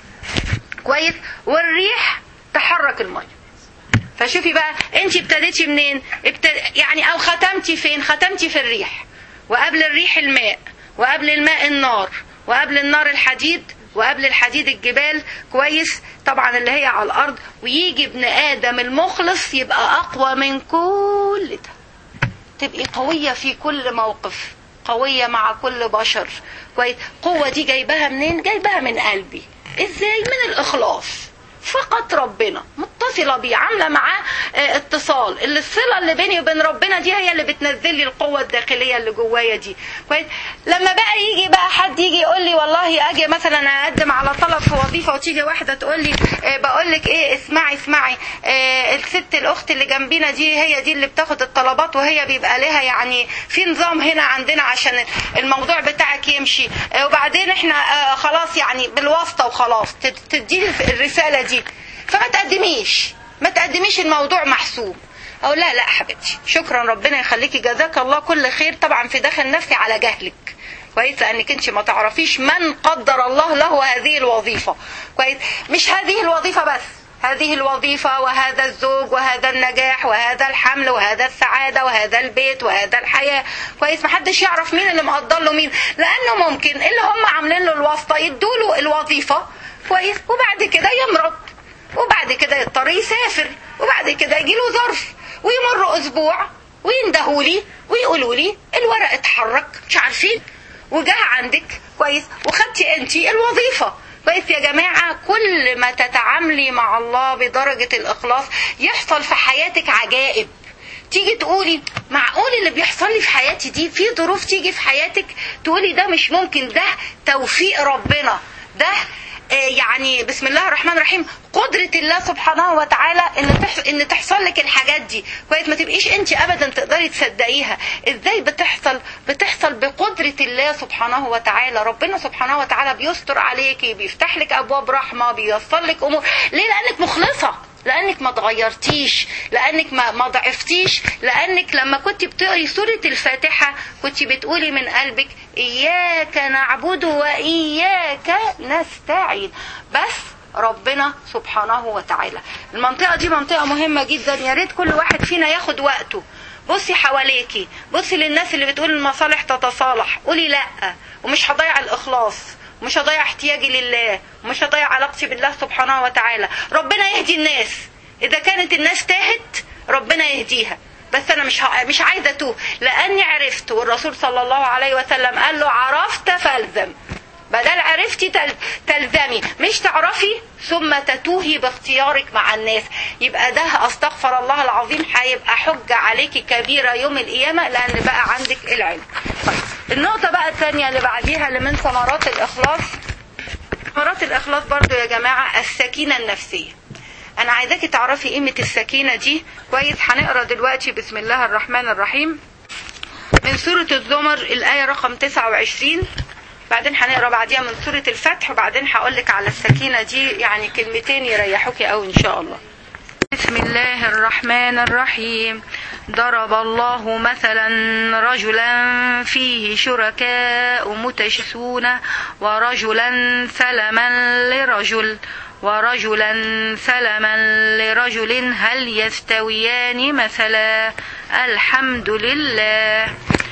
كويس والريح تحرك الميه فشوفي بقى انت ابتديتي منين ابتد... يعني او ختمتي فين ختمتي في الريح وقبل الريح الماء وقبل الماء النار وقبل النار الحديد وقبل الحديد الجبال كويس طبعا اللي هي على الارض ويجي ابن ادم المخلص يبقى اقوى من كل ده تبقي قوية في كل موقف قوية مع كل بشر كويس قوة دي جايبها منين جايبها من قلبي ازاي من الاخلاص فقط ربنا متصلة بيه عاملة معاه اه اتصال اللي الصلة اللي بيني وبين ربنا دي هي اللي بتنزل لي القوة الداخلية اللي جوايا دي كويس لما بقى يجي بقى حد يجي يقول لي والله اجي مثلا اقدم على طلب في وظيفة وتيجي واحدة تقول لي اه بقول لك ايه اسمعي اسمعي اه الست الاخت اللي جنبينا دي هي دي اللي بتاخد الطلبات وهي بيبقى لها يعني في نظام هنا عندنا عشان الموضوع بتاعك يمشي وبعدين احنا خلاص يعني بالواسطة وخلاص تديني الرسالة دي فما تقدميش ما تقدميش الموضوع محسوب او لا لا حبيبتي شكرا ربنا يخليكي جزاك الله كل خير طبعا في داخل نفسي على جهلك كويس لانك انت ما تعرفيش من قدر الله له هذه الوظيفه كويس مش هذه الوظيفه بس هذه الوظيفة وهذا الزوج وهذا النجاح وهذا الحمل وهذا السعادة وهذا البيت وهذا الحياة كويس محدش يعرف مين اللي مقدر له مين لأنه ممكن اللي هم عاملين له الواسطة يدوا له الوظيفة كويس وبعد كده يمرض وبعد كده يضطر يسافر وبعد كده يجي له ظرف ويمر اسبوع ويندهوا لي ويقولوا لي الورق اتحرك مش عارفين وجه عندك كويس وخدتي انت الوظيفه كويس يا جماعه كل ما تتعاملي مع الله بدرجه الاخلاص يحصل في حياتك عجائب تيجي تقولي معقول اللي بيحصل لي في حياتي دي في ظروف تيجي في حياتك تقولي ده مش ممكن ده توفيق ربنا ده يعني بسم الله الرحمن الرحيم قدرة الله سبحانه وتعالى ان تحصل ان تحصل لك الحاجات دي كويس ما تبقيش انت ابدا تقدري تصدقيها ازاي بتحصل بتحصل بقدرة الله سبحانه وتعالى ربنا سبحانه وتعالى بيستر عليكي بيفتح لك ابواب رحمة بيوصل لك امور ليه لانك مخلصة لانك ما اتغيرتيش لانك ما ما ضعفتيش لانك لما كنت بتقري سوره الفاتحه كنت بتقولي من قلبك اياك نعبد واياك نستعين بس ربنا سبحانه وتعالى المنطقه دي منطقه مهمه جدا يا ريت كل واحد فينا ياخد وقته بصي حواليكي بصي للناس اللي بتقول المصالح تتصالح قولي لا ومش هضيع الاخلاص مش هضيع احتياجي لله مش هضيع علاقتي بالله سبحانه وتعالى ربنا يهدي الناس اذا كانت الناس تاهت ربنا يهديها بس انا مش ه... مش عايزه اتوه لاني عرفت والرسول صلى الله عليه وسلم قال له عرفت فالزم بدل عرفتي تل... تلزمي مش تعرفي ثم تتوهي باختيارك مع الناس يبقى ده استغفر الله العظيم هيبقى حجة عليكي كبيرة يوم القيامة لان بقى عندك العلم طيب النقطة بقى الثانية اللي بعديها اللي من ثمرات الإخلاص ثمرات الإخلاص برضو يا جماعة السكينة النفسية أنا عايزاكي تعرفي قيمة السكينة دي كويس هنقرا دلوقتي بسم الله الرحمن الرحيم من سورة الزمر الآية رقم 29 بعدين هنقرا بعديها من سوره الفتح وبعدين هقول لك على السكينه دي يعني كلمتين يريحوكي قوي ان شاء الله بسم الله الرحمن الرحيم ضرب الله مثلا رجلا فيه شركاء متشسون ورجلا سلما لرجل ورجلا سلما لرجل هل يستويان مثلا الحمد لله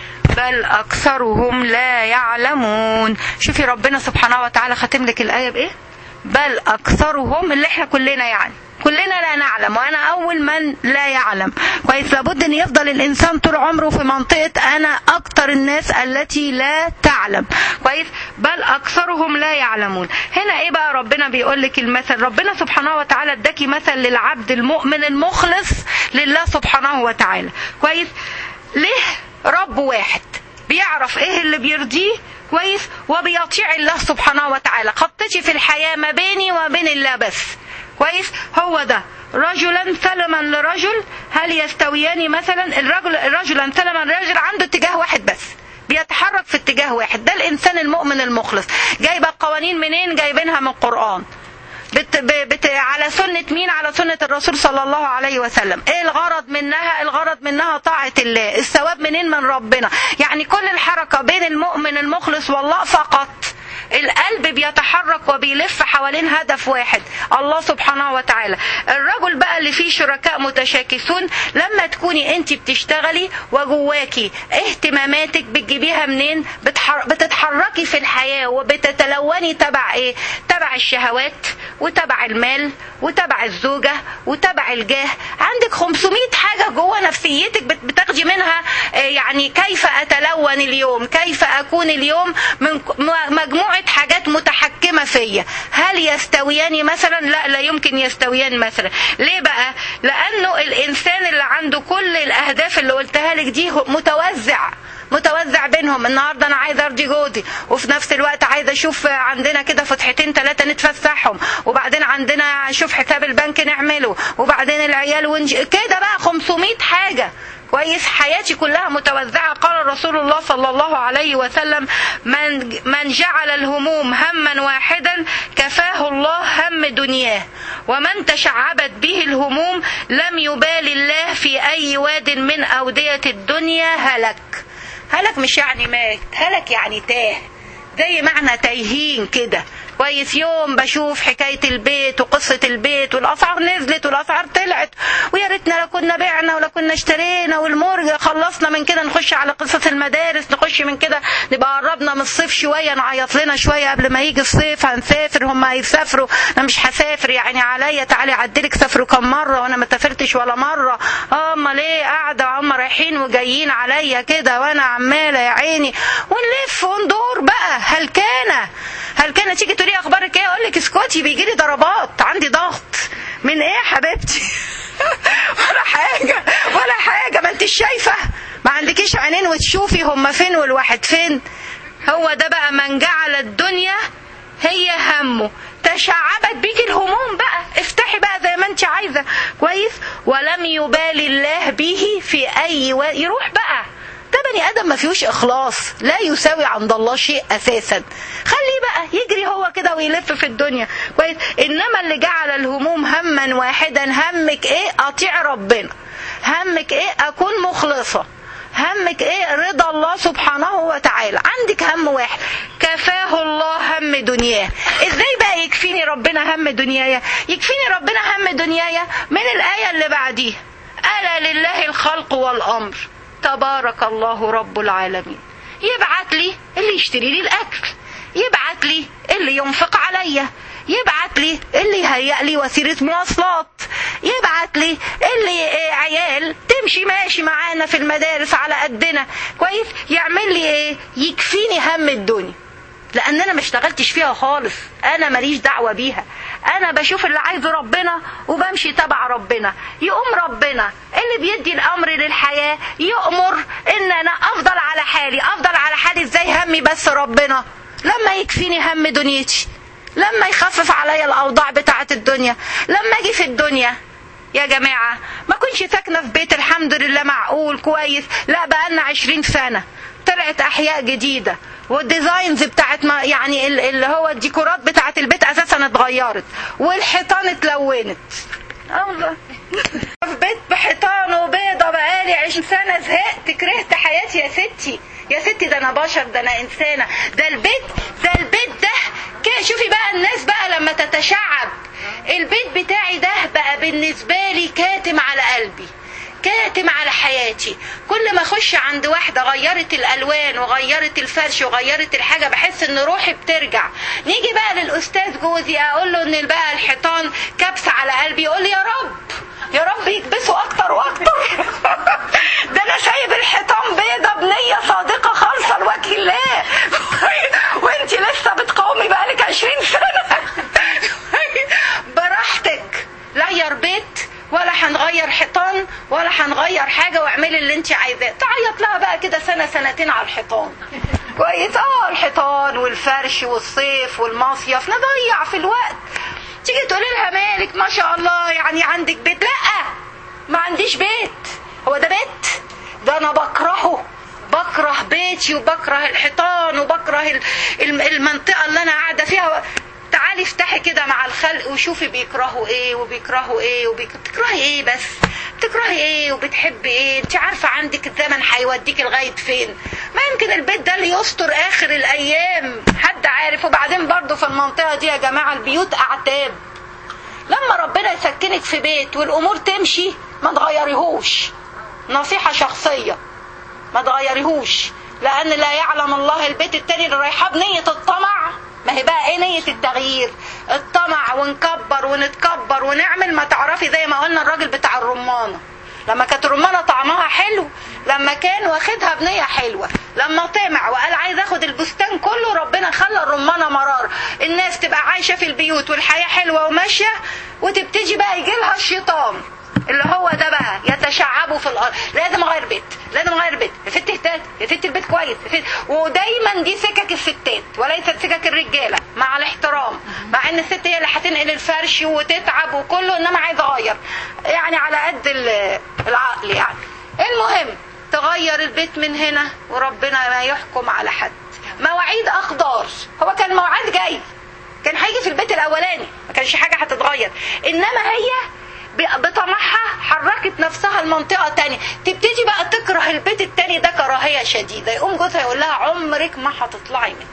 بل أكثرهم لا يعلمون شوفي ربنا سبحانه وتعالى ختم لك الآية بإيه بل أكثرهم اللي احنا كلنا يعني كلنا لا نعلم وانا اول من لا يعلم كويس لابد ان يفضل الانسان طول عمره في منطقه انا اكتر الناس التي لا تعلم كويس بل اكثرهم لا يعلمون هنا ايه بقى ربنا بيقول لك المثل ربنا سبحانه وتعالى اداكي مثل للعبد المؤمن المخلص لله سبحانه وتعالى كويس ليه رب واحد بيعرف ايه اللي بيرضيه كويس وبيطيع الله سبحانه وتعالى خطتي في الحياه ما بيني وما بين الله بس كويس هو ده رجلا سلما لرجل هل يستويان مثلا الرجل رجلا سلما لرجل عنده اتجاه واحد بس بيتحرك في اتجاه واحد ده الانسان المؤمن المخلص جايبه القوانين منين جايبينها من القران بت بت على سنة مين على سنة الرسول صلى الله عليه وسلم ايه الغرض منها الغرض منها طاعة الله الثواب منين من ربنا يعني كل الحركة بين المؤمن المخلص والله فقط القلب بيتحرك وبيلف حوالين هدف واحد الله سبحانه وتعالى الرجل بقى اللي فيه شركاء متشاكسون لما تكوني انت بتشتغلي وجواكي اهتماماتك بتجيبيها منين بتتحركي في الحياة وبتتلوني تبع ايه تبع الشهوات وتبع المال وتبع الزوجة وتبع الجاه عندك 500 حاجة جوه نفسيتك بتاخدي منها يعني كيف أتلون اليوم كيف أكون اليوم من مجموعة حاجات متحكمة فيا هل يستويان مثلا لا لا يمكن يستويان مثلا ليه بقى لأنه الإنسان اللي عنده كل الأهداف اللي قلتها لك دي متوزع متوزع بينهم النهارده انا عايزه ارضي جوزي وفي نفس الوقت عايزه اشوف عندنا كده فتحتين ثلاثه نتفسحهم وبعدين عندنا اشوف حساب البنك نعمله وبعدين العيال ونج... كده بقى 500 حاجه كويس حياتي كلها متوزعة قال رسول الله صلى الله عليه وسلم من, من جعل الهموم هما واحدا كفاه الله هم دنياه ومن تشعبت به الهموم لم يبال الله في أي واد من أودية الدنيا هلك هلك مش يعني مات هلك يعني تاه زي معنى تايهين كده كويس يوم بشوف حكاية البيت وقصة البيت والأسعار نزلت والأسعار طلعت ويا ريتنا لا كنا بعنا ولا كنا اشترينا والمرج خلصنا من كده نخش على قصة المدارس نخش من كده نبقى قربنا من الصيف شوية نعيط لنا شوية قبل ما يجي الصيف هنسافر هم هيسافروا أنا مش هسافر يعني عليا تعالي أعدلك سافروا كم مرة وأنا ما سافرتش ولا مرة أمال إيه قاعدة هم رايحين وجايين عليا كده وأنا عمالة يا عيني ونلف وندور بقى هل كان هل كان تيجي تقولي اخبارك ايه اقول لك اسكتي بيجي لي ضربات عندي ضغط من ايه يا حبيبتي ولا حاجه ولا حاجه ما انتش شايفه ما عندكيش عينين وتشوفي هما فين والواحد فين هو ده بقى من جعل الدنيا هي همه تشعبت بيك الهموم بقى افتحي بقى زي ما انت عايزه كويس ولم يبال الله به في اي و... يروح بقى ده بني ادم ما فيهوش اخلاص لا يساوي عند الله شيء اساسا خليه بقى يجري هو كده ويلف في الدنيا كويس انما اللي جعل الهموم هما واحدا همك ايه اطيع ربنا همك ايه اكون مخلصه همك ايه رضا الله سبحانه وتعالى عندك هم واحد كفاه الله هم دنياه ازاي بقى يكفيني ربنا هم دنيايا يكفيني ربنا هم دنيايا من الايه اللي بعديها الا لله الخلق والامر تبارك الله رب العالمين يبعت لي اللي يشتري لي الاكل يبعت لي اللي ينفق عليا يبعت لي اللي يهيئ لي وسيله مواصلات يبعت لي اللي عيال تمشي ماشي معانا في المدارس على قدنا كويس يعمل لي ايه يكفيني هم الدنيا لان انا ما اشتغلتش فيها خالص انا ماليش دعوه بيها انا بشوف اللي عايزه ربنا وبمشي تبع ربنا يقوم ربنا اللي بيدي الامر للحياه يامر ان انا افضل على حالي افضل على حالي ازاي همي بس ربنا لما يكفيني هم دنيتي لما يخفف عليا الاوضاع بتاعه الدنيا لما اجي في الدنيا يا جماعة ما كنش ساكنة في بيت الحمد لله معقول كويس لا بقالنا عشرين سنة طلعت احياء جديده والديزاينز بتاعت ما يعني ال- اللي هو الديكورات بتاعت البيت اساسا اتغيرت والحيطان اتلونت اه والله في بيت بحيطان وبيضة بقالي 20 سنة زهقت كرهت حياتي يا ستي يا ستي ده انا بشر ده انا انسانة ده البيت ده البيت ده كده شوفي بقى الناس بقى لما تتشعب البيت بتاعي ده بقى بالنسبة لي كاتم على قلبي كاتم على حياتي كل ما اخش عند واحده غيرت الالوان وغيرت الفرش وغيرت الحاجه بحس ان روحي بترجع نيجي بقى للاستاذ جوزي اقول له ان بقى الحيطان كبسه على قلبي يقول لي يا رب يا رب يكبسوا اكتر واكتر ده انا سايب الحيطان بيضه بنيه صادقه خالصه لوجه الله وانت لسه بتقاومي بقالك 20 سنه براحتك لا غير بيت ولا هنغير حيطان ولا هنغير حاجه واعملي اللي انت عايزاه تعيط لها بقى كده سنه سنتين على الحيطان كويس اه الحيطان والفرش والصيف والمصيف نضيع في الوقت تيجي تقولي لها مالك ما شاء الله يعني عندك بيت لا ما عنديش بيت هو ده بيت ده انا بكرهه بكره بيتي وبكره الحيطان وبكره ال- الم- المنطقه اللي انا قاعده فيها تعالي افتحي كده مع الخلق وشوفي بيكرهوا ايه وبيكرهوا ايه وبيك... بتكرهي ايه بس بتكرهي ايه وبتحبي ايه انت عارفه عندك الزمن هيوديك لغايه فين ما يمكن البيت ده اللي يستر اخر الايام حد عارف وبعدين برضو في المنطقه دي يا جماعه البيوت اعتاب لما ربنا يسكنك في بيت والامور تمشي ما تغيريهوش نصيحه شخصيه ما تغيريهوش لان لا يعلم الله البيت التاني اللي رايحاه بنيه الطمع ما هي بقى ايه نيه التغيير الطمع ونكبر ونتكبر ونعمل ما تعرفي زي ما قلنا الراجل بتاع الرمانه لما كانت الرمانه طعمها حلو لما كان واخدها بنيه حلوه لما طمع وقال عايز اخد البستان كله ربنا خلى الرمانه مرار الناس تبقى عايشه في البيوت والحياه حلوه وماشيه وتبتدي بقى يجي لها الشيطان اللي هو ده بقى يتشعبوا في الارض لازم اغير بيت لازم اغير بيت يا ست اهتاد يا ست البيت كويس يا ست ودايما دي سكك الستات وليست سكك الرجاله مع الاحترام مع ان الست هي اللي هتنقل الفرش وتتعب وكله انما عايزه اغير يعني على قد ال- العقل يعني المهم تغير البيت من هنا وربنا ما يحكم على حد مواعيد اقدار هو كان موعد جاي كان هيجي في البيت الاولاني ما كانش حاجه هتتغير انما هي ب- بطمعها حركت نفسها لمنطقة تانية تبتدي بقى تكره البيت التاني ده كراهية شديدة يقوم جوزها يقول لها عمرك ما هتطلعي منه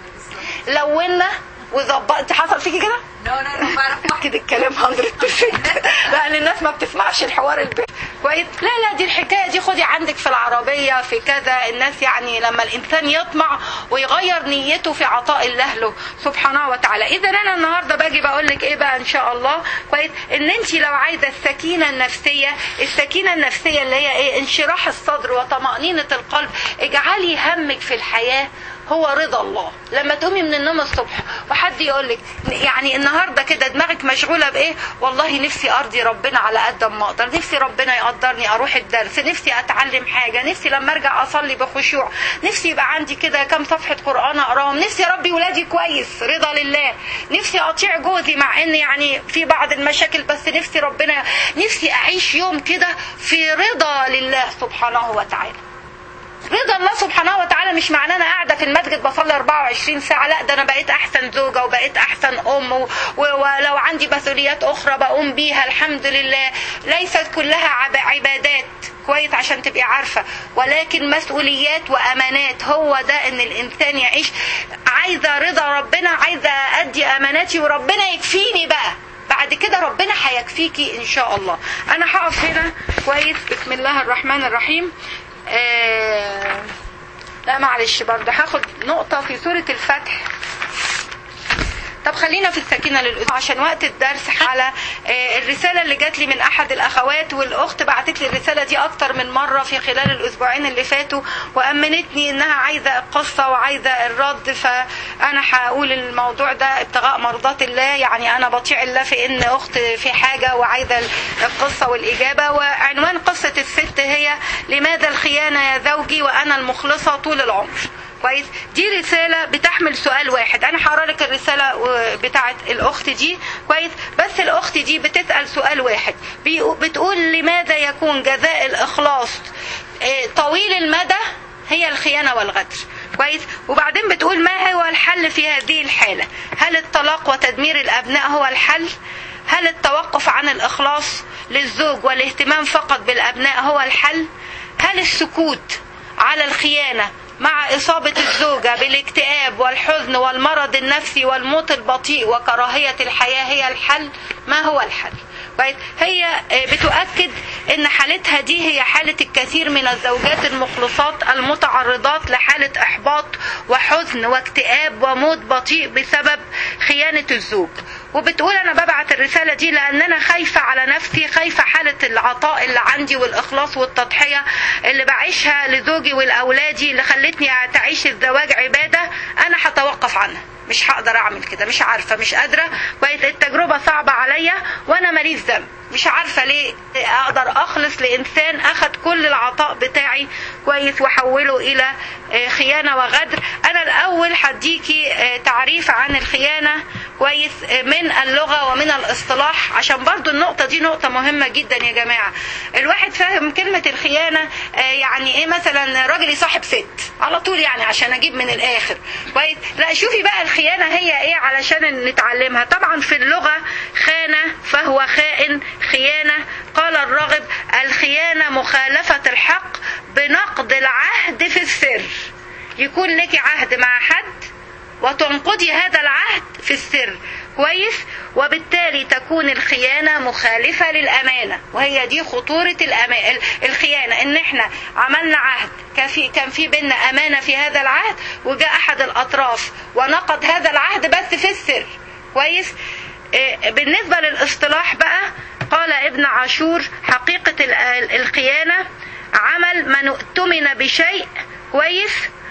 لونا وظبطت حصل فيكي كده؟ لا لا لا بعرف كده الكلام 100% لان الناس ما بتسمعش الحوار البيت كويس لا لا دي الحكايه دي خدي عندك في العربيه في كذا الناس يعني لما الانسان يطمع ويغير نيته في عطاء الله له سبحانه وتعالى اذا انا النهارده باجي بقول لك ايه بقى ان شاء الله كويس ان انت لو عايزه السكينه النفسيه السكينه النفسيه اللي هي ايه انشراح الصدر وطمانينه القلب اجعلي همك في الحياه هو رضا الله لما تقومي من النوم الصبح وحد يقول لك يعني النهارده كده دماغك مشغوله بايه والله نفسي ارضي ربنا على قد ما اقدر نفسي ربنا يقدرني اروح الدرس نفسي اتعلم حاجه نفسي لما ارجع اصلي بخشوع نفسي يبقى عندي كده كام صفحه قران اقراهم نفسي اربي ولادي كويس رضا لله نفسي اطيع جوزي مع ان يعني في بعض المشاكل بس نفسي ربنا نفسي اعيش يوم كده في رضا لله سبحانه وتعالى رضا الله سبحانه وتعالى مش معناه انا قاعده في المسجد بصلي 24 ساعه لا ده انا بقيت احسن زوجه وبقيت احسن ام و- ولو عندي مسؤوليات اخرى بقوم بيها الحمد لله ليست كلها عب- عبادات كويس عشان تبقي عارفه ولكن مسؤوليات وامانات هو ده ان الانسان يعيش عايزه رضا ربنا عايزه ادي اماناتي وربنا يكفيني بقى بعد كده ربنا هيكفيكي ان شاء الله انا هقف هنا كويس بسم الله الرحمن الرحيم آه لا معلش برضه هاخد نقطة في سورة الفتح طب خلينا في السكينة للأسبوع عشان وقت الدرس على آه، الرسالة اللي جات لي من أحد الأخوات والأخت بعتت لي الرسالة دي أكتر من مرة في خلال الأسبوعين اللي فاتوا وأمنتني إنها عايزة القصة وعايزة الرد فأنا هقول الموضوع ده ابتغاء مرضات الله يعني أنا بطيع الله في إن أخت في حاجة وعايزة القصة والإجابة وعنوان قصة الست هي لماذا الخيانة يا زوجي وأنا المخلصة طول العمر كويس دي رسالة بتحمل سؤال واحد انا هقرا لك الرسالة و- بتاعت الاخت دي كويس بس الاخت دي بتسأل سؤال واحد بيقو- بتقول لماذا يكون جزاء الاخلاص آه، طويل المدى هي الخيانة والغدر كويس وبعدين بتقول ما هو الحل في هذه الحالة هل الطلاق وتدمير الأبناء هو الحل هل التوقف عن الإخلاص للزوج والاهتمام فقط بالأبناء هو الحل هل السكوت على الخيانة مع إصابة الزوجة بالاكتئاب والحزن والمرض النفسي والموت البطيء وكراهية الحياة هي الحل ما هو الحل هي بتؤكد ان حالتها دي هي حالة الكثير من الزوجات المخلصات المتعرضات لحالة احباط وحزن واكتئاب وموت بطيء بسبب خيانة الزوج وبتقول انا ببعت الرسالة دي لان انا خايفة على نفسي خايفة حالة العطاء اللي عندي والاخلاص والتضحية اللي بعيشها لزوجي ولاولادي اللي خلتني تعيش الزواج عبادة انا هتوقف عنها مش هقدر اعمل كده مش عارفه مش قادره بقت التجربه صعبه عليا وانا ماليش ذنب مش عارفه ليه اقدر اخلص لانسان اخد كل العطاء بتاعي كويس وحوله الى خيانه وغدر انا الاول هديكي تعريف عن الخيانه كويس من اللغه ومن الاصطلاح عشان برضو النقطه دي نقطه مهمه جدا يا جماعه الواحد فاهم كلمه الخيانه يعني ايه مثلا راجل يصاحب ست على طول يعني عشان اجيب من الاخر كويس لا شوفي بقى الخيانه هي ايه علشان نتعلمها طبعا في اللغه خانه فهو خائن خيانة قال الراغب الخيانة مخالفة الحق بنقض العهد في السر يكون لك عهد مع حد وتنقضي هذا العهد في السر كويس وبالتالي تكون الخيانة مخالفة للأمانة وهي دي خطورة الأمان الخيانة إن إحنا عملنا عهد كان في كان في بينا أمانة في هذا العهد وجاء أحد الأطراف ونقض هذا العهد بس في السر كويس بالنسبة للاصطلاح بقى قال ابن عاشور حقيقة الخيانة عمل من اؤتمن بشيء كويس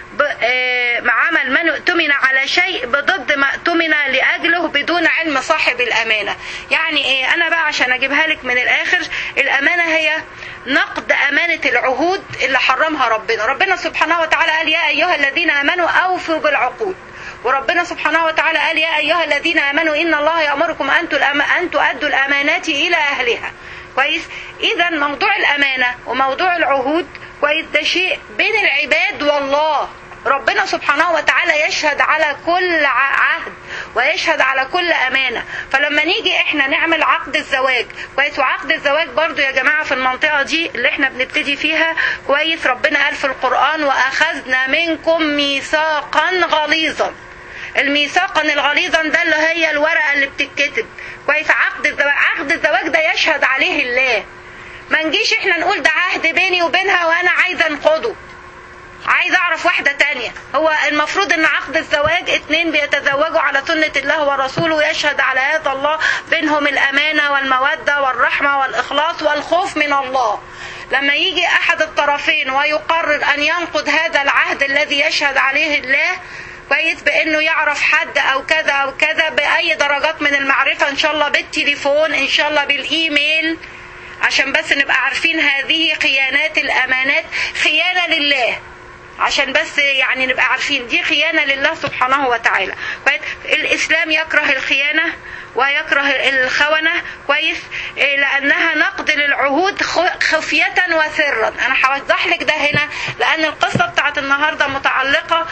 عمل من اؤتمن على شيء بضد ما اؤتمن لأجله بدون علم صاحب الأمانة يعني ايه أنا بقى عشان أجيبها لك من الآخر الأمانة هي نقد أمانة العهود اللي حرمها ربنا ربنا سبحانه وتعالى قال يا أيها الذين آمنوا أوفوا بالعقود وربنا سبحانه وتعالى قال يا أيها الذين آمنوا إن الله يأمركم أن تؤدوا الأمانات إلى أهلها كويس إذا موضوع الأمانة وموضوع العهود كويس ده شيء بين العباد والله ربنا سبحانه وتعالى يشهد على كل عهد ويشهد على كل أمانة فلما نيجي احنا نعمل عقد الزواج كويس وعقد الزواج برضو يا جماعة في المنطقة دي اللي احنا بنبتدي فيها كويس ربنا قال في القرآن وأخذنا منكم ميثاقا غليظا الميثاقا الغليظا ده اللي هي الورقة اللي بتتكتب كويس عقد الزواج عقد الزواج ده يشهد عليه الله ما نجيش احنا نقول ده عهد بيني وبينها وانا عايزه انقضه عايز اعرف واحدة تانية هو المفروض ان عقد الزواج اتنين بيتزوجوا على سنة الله ورسوله يشهد على هذا الله بينهم الامانة والمودة والرحمة والاخلاص والخوف من الله لما يجي احد الطرفين ويقرر ان ينقض هذا العهد الذي يشهد عليه الله كويس بانه يعرف حد او كذا او كذا باي درجات من المعرفة ان شاء الله بالتليفون ان شاء الله بالايميل عشان بس نبقى عارفين هذه خيانات الامانات خيانة لله عشان بس يعني نبقى عارفين دي خيانة لله سبحانه وتعالى الإسلام يكره الخيانة ويكره الخونة كويس لأنها نقد للعهود خفية وسرا أنا هوضح لك ده هنا لأن القصة بتاعت النهاردة متعلقة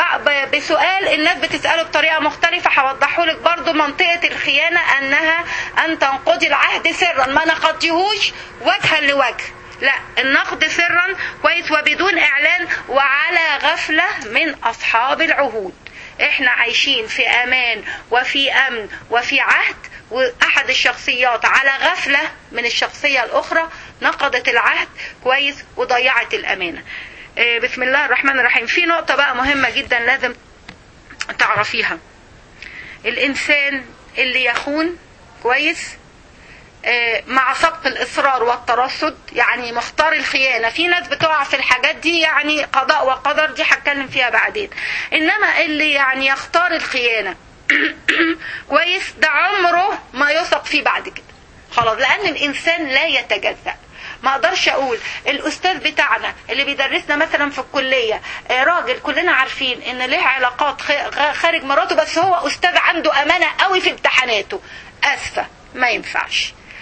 بسؤال الناس بتسأله بطريقة مختلفة هوضحه لك برضو منطقة الخيانة أنها أن تنقضي العهد سرا ما نقضيهوش وجها لوجه لا النقد سرا كويس وبدون اعلان وعلى غفلة من اصحاب العهود احنا عايشين في امان وفي امن وفي عهد واحد الشخصيات على غفلة من الشخصية الاخرى نقضت العهد كويس وضيعت الامانة بسم الله الرحمن الرحيم في نقطة بقى مهمة جدا لازم تعرفيها الانسان اللي يخون كويس مع سبق الإصرار والترصد يعني مختار الخيانة في ناس بتقع في الحاجات دي يعني قضاء وقدر دي هتكلم فيها بعدين إنما اللي يعني يختار الخيانة كويس ده عمره ما يثق فيه بعد كده خلاص لأن الإنسان لا يتجزأ ما اقدرش اقول الاستاذ بتاعنا اللي بيدرسنا مثلا في الكليه راجل كلنا عارفين ان له علاقات خارج مراته بس هو استاذ عنده امانه قوي في امتحاناته اسفه ما ينفعش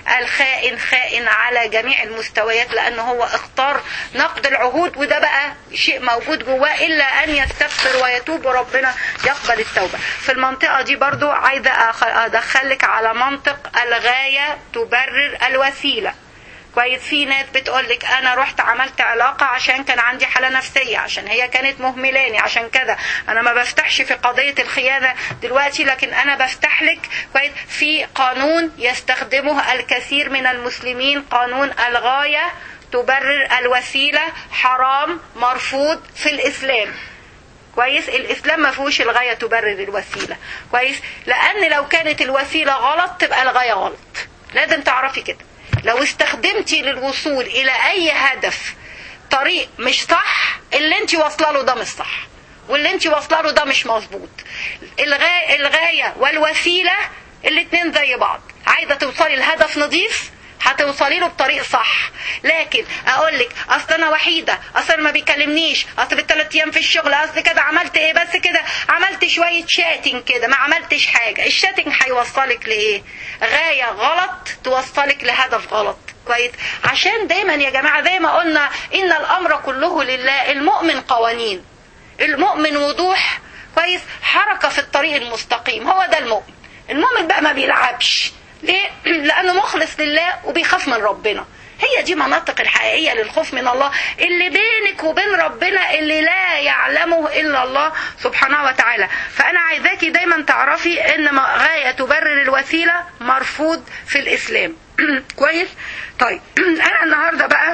الخائن خائن على جميع المستويات لأنه هو اختار نقد العهود وده بقى شيء موجود جواه إلا أن يستغفر ويتوب وربنا يقبل التوبة في المنطقة دي برضو عايزة أدخلك على منطق الغاية تبرر الوسيلة كويس في ناس بتقول لك انا رحت عملت علاقه عشان كان عندي حاله نفسيه عشان هي كانت مهملاني عشان كذا انا ما بفتحش في قضيه الخيانه دلوقتي لكن انا بفتح لك كويس في قانون يستخدمه الكثير من المسلمين قانون الغايه تبرر الوسيله حرام مرفوض في الاسلام كويس الاسلام ما فيهوش الغايه تبرر الوسيله كويس لان لو كانت الوسيله غلط تبقى الغايه غلط لازم تعرفي كده لو استخدمتي للوصول الى اي هدف طريق مش صح اللي انت واصله له ده مش صح واللي انت واصله له ده مش مظبوط الغاية, الغايه والوسيله الاتنين زي بعض عايزه توصلي لهدف نظيف هتوصلي له بطريق صح لكن اقول لك اصل انا وحيده اصل ما بيكلمنيش اصل بالثلاث ايام في الشغل اصل كده عملت ايه بس كده عملت شويه شاتنج كده ما عملتش حاجه الشاتنج هيوصلك لايه غايه غلط توصلك لهدف غلط كويس عشان دايما يا جماعه زي ما قلنا ان الامر كله لله المؤمن قوانين المؤمن وضوح كويس حركه في الطريق المستقيم هو ده المؤمن المؤمن بقى ما بيلعبش ليه؟ لأنه مخلص لله وبيخاف من ربنا هي دي مناطق الحقيقية للخوف من الله اللي بينك وبين ربنا اللي لا يعلمه إلا الله سبحانه وتعالى فأنا عايزاكي دايما تعرفي إن غاية تبرر الوسيلة مرفوض في الإسلام كويس؟ طيب أنا النهاردة بقى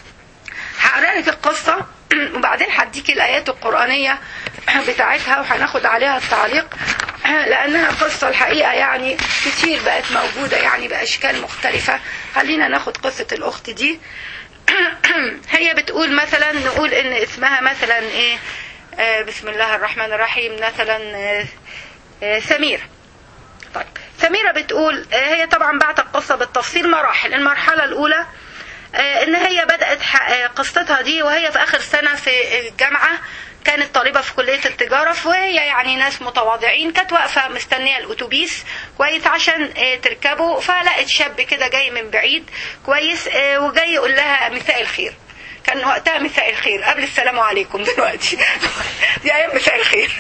هقرا لك القصة وبعدين هديكي الآيات القرآنية بتاعتها وهناخد عليها التعليق لأنها قصة الحقيقة يعني كتير بقت موجودة يعني بأشكال مختلفة خلينا ناخد قصة الأخت دي هي بتقول مثلا نقول إن اسمها مثلا إيه آه بسم الله الرحمن الرحيم مثلا آه آه سميرة طيب سميرة بتقول هي طبعا بعت القصة بالتفصيل مراحل المرحلة الأولى ان هي بدأت قصتها دي وهي في اخر سنة في الجامعة كانت طالبة في كلية التجارة وهي يعني ناس متواضعين كانت واقفة مستنية الأتوبيس كويس عشان تركبه فلقت شاب كده جاي من بعيد كويس وجاي يقول لها مساء الخير كان وقتها مساء الخير قبل السلام عليكم دلوقتي دي ايام مساء الخير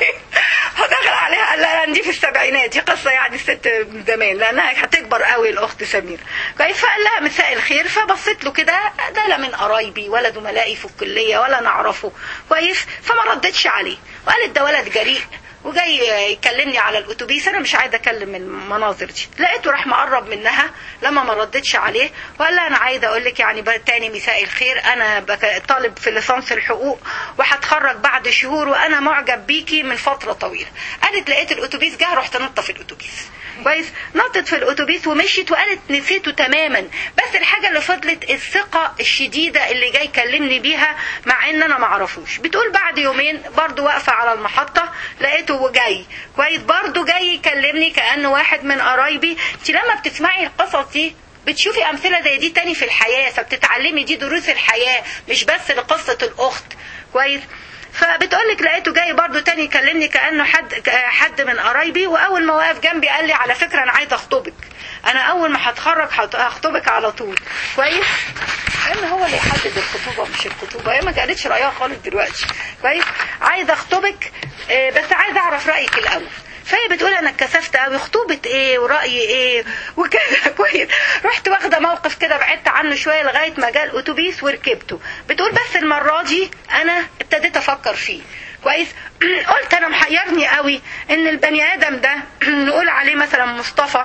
فدخل عليها قال لها دي في السبعينات دي قصه يعني ست من زمان لانها هتكبر قوي الاخت سمير كويس فقال لها مساء الخير فبصيت له كده ده لا من قرايبي ولا زملائي في الكليه ولا نعرفه كويس فما ردتش عليه وقالت ده ولد جريء وجاي يكلمني على الاتوبيس انا مش عايزه اكلم المناظر دي لقيته راح مقرب منها لما ما ردتش عليه وقال لها انا عايزه اقول لك يعني تاني مساء الخير انا طالب في ليسانس الحقوق وهتخرج بعد شهور وانا معجب بيكي من فتره طويله قالت لقيت الاتوبيس جه رحت نطه في الاتوبيس كويس نطت في الاتوبيس ومشيت وقالت نسيته تماما بس الحاجه اللي فضلت الثقه الشديده اللي جاي يكلمني بيها مع ان انا ما اعرفوش بتقول بعد يومين برضو واقفه على المحطه لقيته جاي كويس برضو جاي يكلمني كانه واحد من قرايبي انت لما بتسمعي القصص دي بتشوفي امثله زي دي تاني في الحياه فبتتعلمي دي دروس الحياه مش بس لقصه الاخت كويس فبتقول لك لقيته جاي برضو تاني يكلمني كانه حد حد من قرايبي واول ما وقف جنبي قال لي على فكره انا عايز اخطبك انا اول ما هتخرج هخطبك على طول كويس ان هو اللي يحدد الخطوبه مش الخطوبه هي ما كانتش رايها خالص دلوقتي كويس عايز اخطبك بس عايز اعرف رايك الاول فهي بتقول انا اتكسفت قوي خطوبه ايه ورايي ايه وكذا كويس رحت واخده موقف كده بعدت عنه شويه لغايه ما جاء الاتوبيس وركبته بتقول بس المره دي انا ابتديت افكر فيه كويس قلت انا محيرني قوي ان البني ادم ده نقول عليه مثلا مصطفى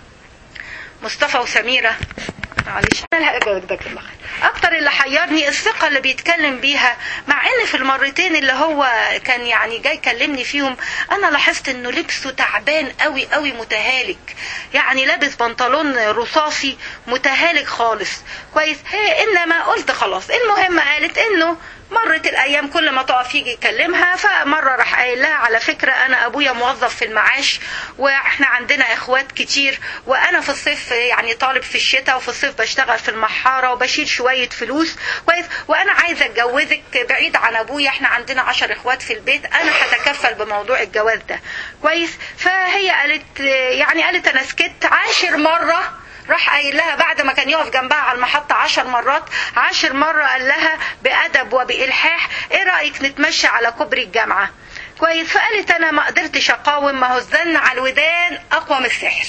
مصطفى وسميره معلش انا اكتر اللي حيرني الثقه اللي بيتكلم بيها مع ان في المرتين اللي هو كان يعني جاي يكلمني فيهم انا لاحظت انه لبسه تعبان قوي قوي متهالك يعني لابس بنطلون رصاصي متهالك خالص كويس هي انما قلت خلاص المهم قالت انه مرت الايام كل ما تقف يجي يكلمها فمره راح قايل لها على فكره انا ابويا موظف في المعاش واحنا عندنا اخوات كتير وانا في الصيف يعني طالب في الشتاء وفي الصيف بشتغل في المحاره وبشيل شويه فلوس كويس وانا عايزه اتجوزك بعيد عن ابويا احنا عندنا عشر اخوات في البيت انا هتكفل بموضوع الجواز ده كويس فهي قالت يعني قالت انا سكت عاشر مره راح قايل لها بعد ما كان يقف جنبها على المحطة عشر مرات عشر مرة قال لها بأدب وبإلحاح ايه رأيك نتمشى على كوبري الجامعة كويس فقالت انا ما قدرتش اقاوم ما هو الزن على الودان اقوى من السحر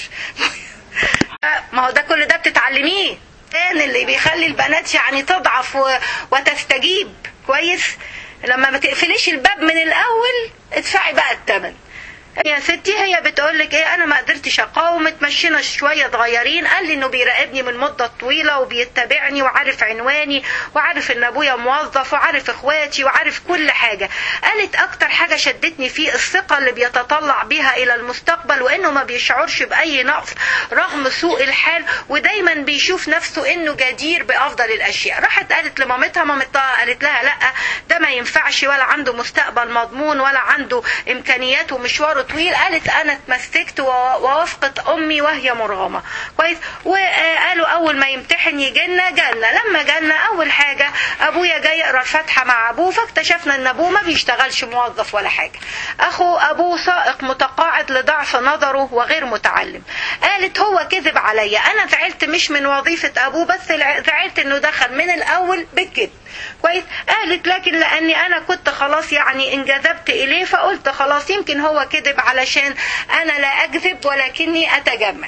ما هو ده كل ده بتتعلميه الإنسان اللي بيخلي البنات يعني تضعف و... وتستجيب كويس لما ما تقفليش الباب من الاول ادفعي بقى الثمن يا ستي هي بتقول لك ايه انا ما قدرتش اقاوم اتمشينا شويه صغيرين قال لي انه بيراقبني من مده طويله وبيتبعني وعارف عنواني وعارف ان ابويا موظف وعارف اخواتي وعارف كل حاجه قالت اكتر حاجه شدتني فيه الثقه اللي بيتطلع بيها الى المستقبل وانه ما بيشعرش باي نقص رغم سوء الحال ودايما بيشوف نفسه انه جدير بافضل الاشياء راحت قالت لمامتها مامتها قالت لها لا ده ما ينفعش ولا عنده مستقبل مضمون ولا عنده امكانيات ومشواره طويل قالت انا اتمسكت ووافقت امي وهي مرغمه كويس وقالوا اول ما يمتحن يجي لنا جالنا لما جالنا اول حاجه ابويا جاي يقرا الفاتحه مع ابوه فاكتشفنا ان ابوه ما بيشتغلش موظف ولا حاجه اخو ابوه سائق متقاعد لضعف نظره وغير متعلم قالت هو كذب عليا انا زعلت مش من وظيفه ابوه بس زعلت انه دخل من الاول بالكذب كويس قالت لكن لاني انا كنت خلاص يعني انجذبت اليه فقلت خلاص يمكن هو كذب علشان انا لا اكذب ولكني اتجمل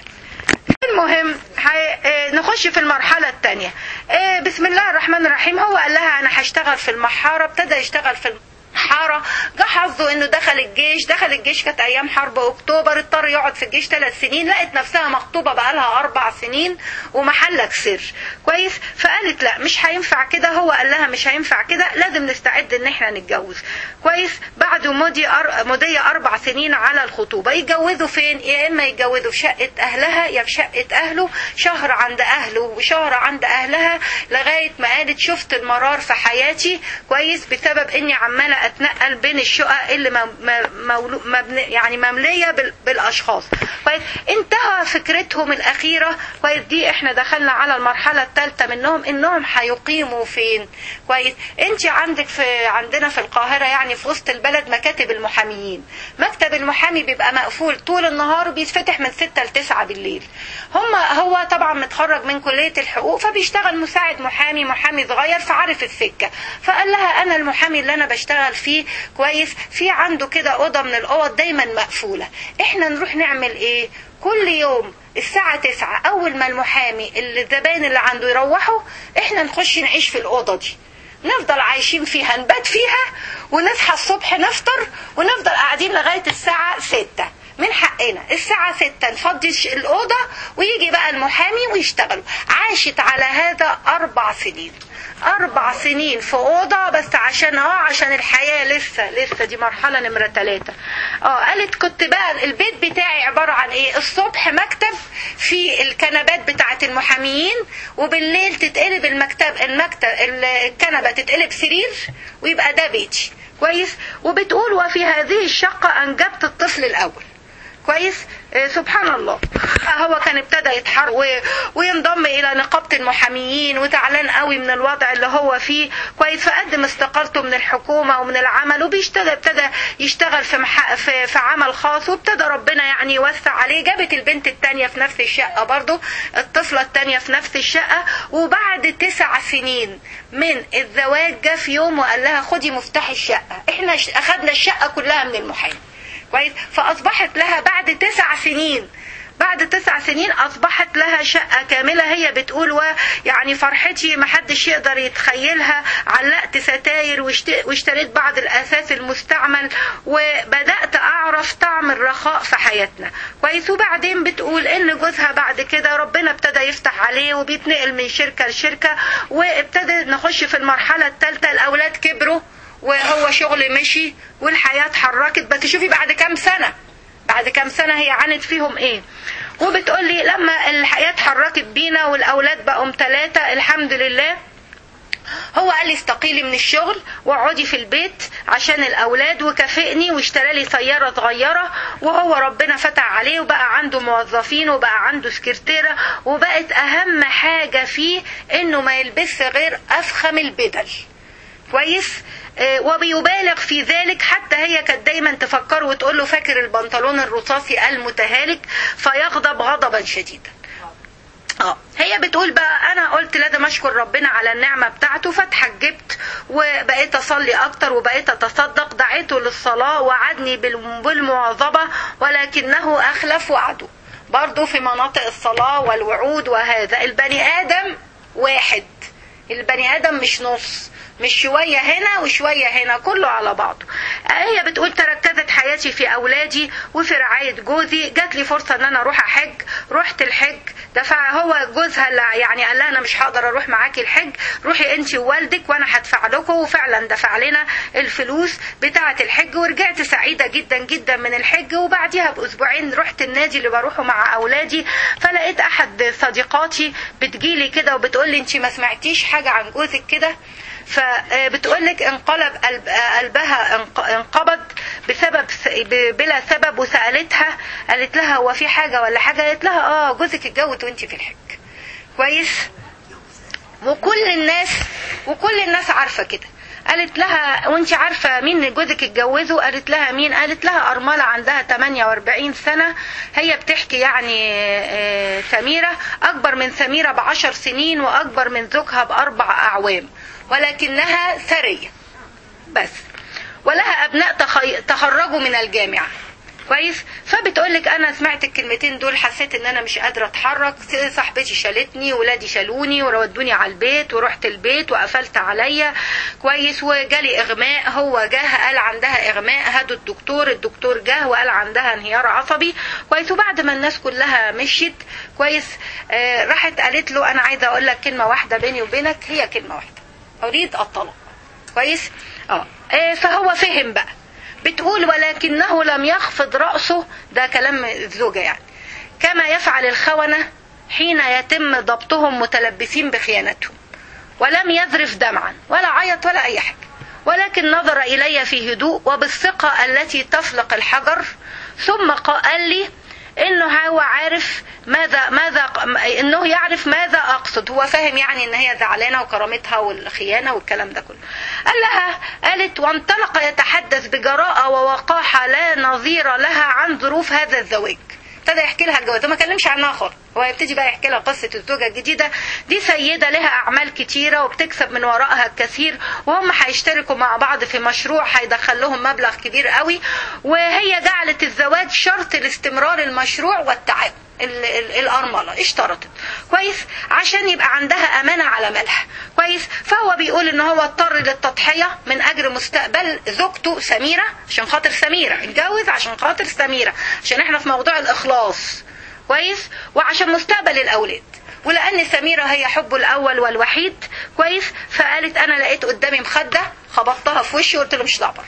المهم نخش في المرحلة الثانية بسم الله الرحمن الرحيم هو قال لها أنا هشتغل في المحارة ابتدى يشتغل في حارة جه حظه انه دخل الجيش دخل الجيش كانت ايام حرب اكتوبر اضطر يقعد في الجيش ثلاث سنين لقت نفسها مخطوبة بقالها اربع سنين ومحلك سر كويس فقالت لا مش هينفع كده هو قال لها مش هينفع كده لازم نستعد ان احنا نتجوز كويس بعد مضي أر... مضي اربع سنين على الخطوبة يتجوزوا فين يا اما يتجوزوا في شقة اهلها يا في شقة اهله شهر عند اهله وشهر عند اهلها لغاية ما قالت شفت المرار في حياتي كويس بسبب اني عمالة اتنقل بين الشقق اللي مولو مبني يعني ممليه بالاشخاص كويس انتهى فكرتهم الاخيره كويس دي احنا دخلنا على المرحله الثالثه منهم انهم هيقيموا فين كويس انت عندك في عندنا في القاهره يعني في وسط البلد مكاتب المحاميين مكتب المحامي بيبقى مقفول طول النهار وبيتفتح من 6 ل 9 بالليل هم هو طبعا متخرج من كليه الحقوق فبيشتغل مساعد محامي محامي صغير فعارف السكه فقال لها انا المحامي اللي انا بشتغل فيه كويس في عنده كده اوضه من الاوض دايما مقفوله احنا نروح نعمل ايه كل يوم الساعة تسعة أول ما المحامي الزباين اللي عنده يروحوا إحنا نخش نعيش في الأوضة دي نفضل عايشين فيها نبات فيها ونصحى الصبح نفطر ونفضل قاعدين لغاية الساعة ستة من حقنا الساعة ستة نفضي الأوضة ويجي بقى المحامي ويشتغلوا عاشت على هذا أربع سنين أربع سنين في أوضة بس عشان اه عشان الحياة لسه لسه دي مرحلة نمرة ثلاثة اه قالت كنت بقى البيت بتاعي عبارة عن إيه الصبح مكتب في الكنبات بتاعة المحاميين وبالليل تتقلب المكتب المكتب الكنبة تتقلب سرير ويبقى ده بيتي كويس وبتقول وفي هذه الشقة أنجبت الطفل الأول كويس آه سبحان الله هو كان ابتدى يتحرك وينضم الى نقابه المحاميين وزعلان قوي من الوضع اللي هو فيه كويس فقدم استقالته من الحكومه ومن العمل وبيشتغل ابتدى يشتغل في, مح... في في عمل خاص وابتدى ربنا يعني يوسع عليه جابت البنت الثانيه في نفس الشقه برضه الطفله الثانيه في نفس الشقه وبعد تسع سنين من الزواج جه في يوم وقال لها خدي مفتاح الشقه احنا اخذنا الشقه كلها من المحامي كويس فأصبحت لها بعد تسع سنين بعد تسع سنين أصبحت لها شقة كاملة هي بتقول ويعني فرحتي محدش يقدر يتخيلها علقت ستاير واشتريت بعض الأساس المستعمل وبدأت أعرف طعم الرخاء في حياتنا كويس وبعدين بتقول إن جوزها بعد كده ربنا ابتدى يفتح عليه وبيتنقل من شركة لشركة وابتدى نخش في المرحلة الثالثة الأولاد كبروا وهو شغل مشي والحياة اتحركت بس شوفي بعد كام سنة بعد كام سنة هي عانت فيهم ايه وبتقول لي لما الحياة اتحركت بينا والأولاد بقوا ثلاثة الحمد لله هو قال لي استقيلي من الشغل واقعدي في البيت عشان الاولاد وكافئني واشترى لي سياره صغيره وهو ربنا فتح عليه وبقى عنده موظفين وبقى عنده سكرتيره وبقت اهم حاجه فيه انه ما يلبسش غير افخم البدل كويس وبيبالغ في ذلك حتى هي كانت دايما تفكر وتقول له فاكر البنطلون الرصاصي المتهالك فيغضب غضبا شديدا اه هي بتقول بقى انا قلت لازم اشكر ربنا على النعمه بتاعته فاتحجبت وبقيت اصلي اكتر وبقيت اتصدق دعيته للصلاه وعدني بالم- بالمواظبه ولكنه اخلف وعده برضه في مناطق الصلاه والوعود وهذا البني ادم واحد البني ادم مش نص مش شوية هنا وشوية هنا كله على بعضه هي بتقول تركزت حياتي في أولادي وفي رعاية جوزي جات لي فرصة أن أنا أروح أحج رحت الحج دفع هو جوزها اللي يعني قال لها أنا مش هقدر أروح معاكي الحج روحي أنت ووالدك وأنا هدفع لكم وفعلا دفع لنا الفلوس بتاعة الحج ورجعت سعيدة جدا جدا من الحج وبعديها بأسبوعين رحت النادي اللي بروحه مع أولادي فلقيت أحد صديقاتي بتجيلي كده وبتقول لي أنت ما سمعتيش حاجة عن جوزك كده فبتقول لك انقلب قلب قلبها انق- انقبض بسبب ب- بلا سبب وسالتها قالت لها هو في حاجه ولا حاجه قالت لها اه جوزك اتجوز وانت في الحج كويس وكل الناس وكل الناس عارفه كده قالت لها وانت عارفه مين جوزك اتجوزه قالت لها مين قالت لها ارمله عندها 48 سنه هي بتحكي يعني آه، سميره اكبر من سميره بعشر سنين واكبر من زوجها باربع اعوام ولكنها ثريه بس ولها ابناء تخي... تخرجوا من الجامعه كويس فبتقول لك انا سمعت الكلمتين دول حسيت ان انا مش قادره اتحرك صاحبتي شالتني ولادي شالوني وودوني على البيت ورحت البيت وقفلت عليا كويس وجالي اغماء هو جه قال عندها اغماء هاتوا الدكتور الدكتور جه وقال عندها انهيار عصبي كويس وبعد ما الناس كلها مشيت كويس آه راحت قالت له انا عايزه اقول لك كلمه واحده بيني وبينك هي كلمه واحده اريد الطلاق كويس اه آه، فهو فهم بقى بتقول ولكنه لم يخفض رأسه ده كلام الزوجة يعني كما يفعل الخونة حين يتم ضبطهم متلبسين بخيانتهم ولم يذرف دمعا ولا عيط ولا أي حاجة ولكن نظر إلي في هدوء وبالثقة التي تفلق الحجر ثم قال لي انه هو عارف ماذا ماذا انه يعرف ماذا اقصد هو فاهم يعني ان هي زعلانه وكرامتها والخيانه والكلام ده كله قال لها قالت وانطلق يتحدث بجراءه ووقاحه لا نظير لها عن ظروف هذا الزواج ابتدى يحكي لها الجواز ما كلمش عنها خالص هو يبتدي بقى يحكي لها قصة الزوجة الجديدة دي سيدة لها أعمال كتيرة وبتكسب من وراءها الكثير وهم هيشتركوا مع بعض في مشروع هيدخل لهم مبلغ كبير قوي وهي جعلت الزواج شرط لاستمرار المشروع والتعاون ال- ال- الأرملة اشترطت كويس عشان يبقى عندها أمانة على مالها كويس فهو بيقول ان هو اضطر للتضحية من أجل مستقبل زوجته سميرة عشان خاطر سميرة اتجوز عشان خاطر سميرة عشان احنا في موضوع الإخلاص كويس وعشان مستقبل الأولاد ولأن سميرة هي حبه الأول والوحيد كويس فقالت أنا لقيت قدامي مخدة خبطتها في وشي وقلت له مش لعبر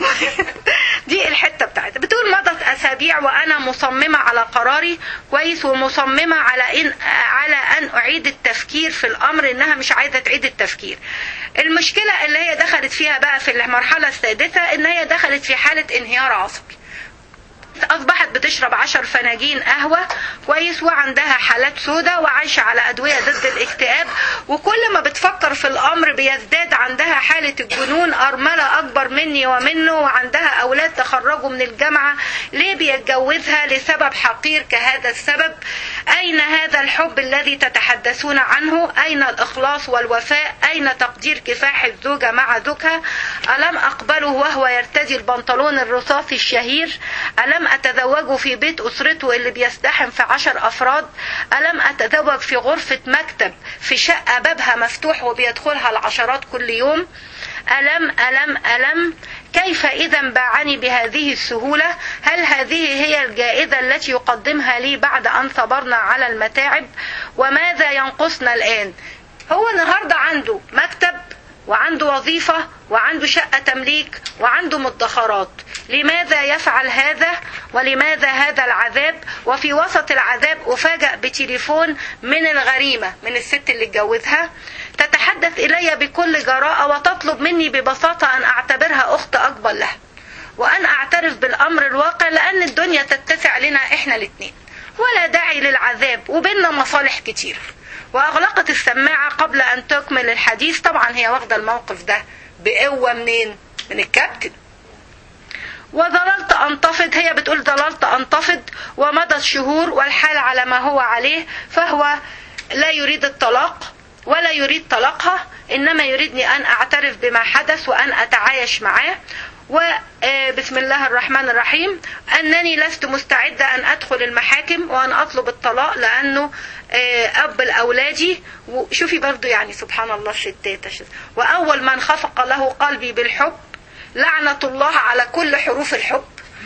دي الحته بتاعتها بتقول مضت اسابيع وانا مصممه على قراري كويس ومصممه على ان على ان اعيد التفكير في الامر انها مش عايزه تعيد التفكير المشكله اللي هي دخلت فيها بقى في المرحله السادسه ان هي دخلت في حاله انهيار عصبي اصبحت بتشرب عشر فناجين قهوة كويس وعندها حالات سودة وعايشة على ادوية ضد الاكتئاب وكل ما بتفكر في الامر بيزداد عندها حالة الجنون ارملة اكبر مني ومنه وعندها اولاد تخرجوا من الجامعة ليه بيتجوزها لسبب حقير كهذا السبب اين هذا الحب الذي تتحدثون عنه اين الاخلاص والوفاء اين تقدير كفاح الزوجة مع زوجها الم اقبله وهو يرتدي البنطلون الرصاصي الشهير ألم أتزوج في بيت أسرته اللي بيزدحم في عشر أفراد ألم أتزوج في غرفة مكتب في شقة بابها مفتوح وبيدخلها العشرات كل يوم ألم ألم ألم كيف إذا باعني بهذه السهولة هل هذه هي الجائزة التي يقدمها لي بعد أن صبرنا على المتاعب وماذا ينقصنا الآن هو النهاردة عنده مكتب وعنده وظيفة وعنده شقة تمليك وعنده مدخرات لماذا يفعل هذا ولماذا هذا العذاب وفي وسط العذاب أفاجأ بتليفون من الغريمة من الست اللي اتجوزها تتحدث إلي بكل جراءة وتطلب مني ببساطة أن أعتبرها أخت أكبر لها وأن أعترف بالأمر الواقع لأن الدنيا تتسع لنا إحنا الاتنين ولا داعي للعذاب وبيننا مصالح كتير وأغلقت السماعة قبل أن تكمل الحديث طبعا هي واخدة الموقف ده بقوة منين من الكابتن وظللت أنتفض هي بتقول ظللت أنتفض ومضت شهور والحال على ما هو عليه فهو لا يريد الطلاق ولا يريد طلاقها انما يريدني ان اعترف بما حدث وان اتعايش معاه وبسم الله الرحمن الرحيم انني لست مستعده ان ادخل المحاكم وان اطلب الطلاق لانه اب لاولادي وشوفي برضو يعني سبحان الله الستات واول من خفق له قلبي بالحب لعنه الله على كل حروف الحب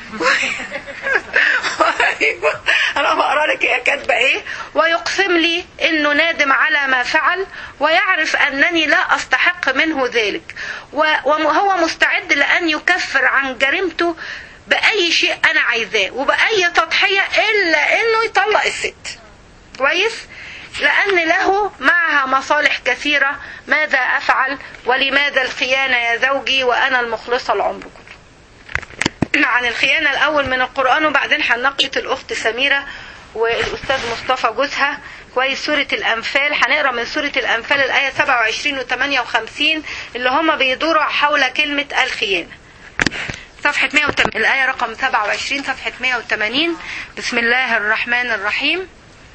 انا بقرا لك هي كاتبه ايه ويقسم لي انه نادم على ما فعل ويعرف انني لا استحق منه ذلك وهو مستعد لان يكفر عن جريمته باي شيء انا عايزاه وباي تضحيه الا انه يطلق الست كويس لأن له معها مصالح كثيرة ماذا أفعل ولماذا الخيانة يا زوجي وأنا المخلصة العمر كله عن الخيانة الأول من القرآن وبعدين هنناقش الأخت سميرة والأستاذ مصطفى جوزها كويس سورة الأنفال هنقرا من سورة الأنفال الآية 27 و 58 اللي هما بيدوروا حول كلمة الخيانة صفحة 180 الآية رقم 27 صفحة 180 بسم الله الرحمن الرحيم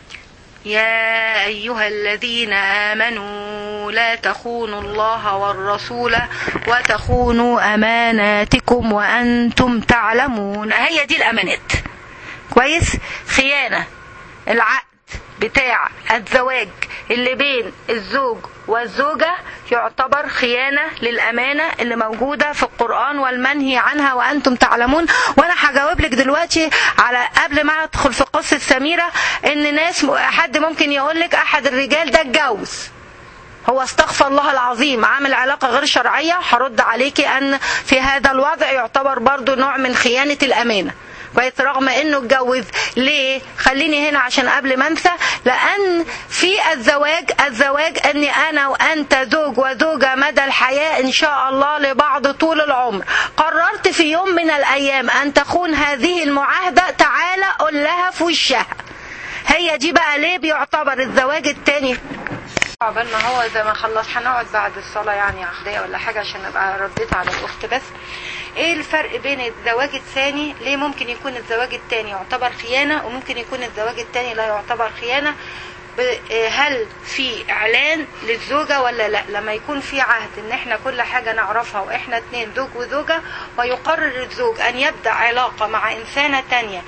يا أيها الذين آمنوا لا تخونوا الله والرسول وتخونوا أماناتكم وأنتم تعلمون هي دي الأمانات كويس خيانة العقد بتاع الزواج اللي بين الزوج والزوجة يعتبر خيانة للأمانة اللي موجودة في القرآن والمنهي عنها وأنتم تعلمون وأنا هجاوب لك دلوقتي على قبل ما أدخل في قصة سميرة إن ناس حد ممكن يقول لك أحد الرجال ده اتجوز هو استغفر الله العظيم عامل علاقة غير شرعية هرد عليكي أن في هذا الوضع يعتبر برضو نوع من خيانة الأمانة كويس رغم انه اتجوز ليه خليني هنا عشان قبل ما انسى لان في الزواج الزواج اني انا وانت زوج وزوجه مدى الحياه ان شاء الله لبعض طول العمر قررت في يوم من الايام ان تخون هذه المعاهده تعالى قول لها في وشها هي دي بقى ليه بيعتبر الزواج التاني عقبال ما هو زي ما خلص هنقعد بعد الصلاة يعني عقدية ولا حاجة عشان ابقى رديت على الأخت بس ايه الفرق بين الزواج الثاني ليه ممكن يكون الزواج الثاني يعتبر خيانة وممكن يكون الزواج الثاني لا يعتبر خيانة هل في اعلان للزوجة ولا لا لما يكون في عهد ان احنا كل حاجة نعرفها واحنا اتنين زوج وزوجة ويقرر الزوج ان يبدأ علاقة مع انسانة تانية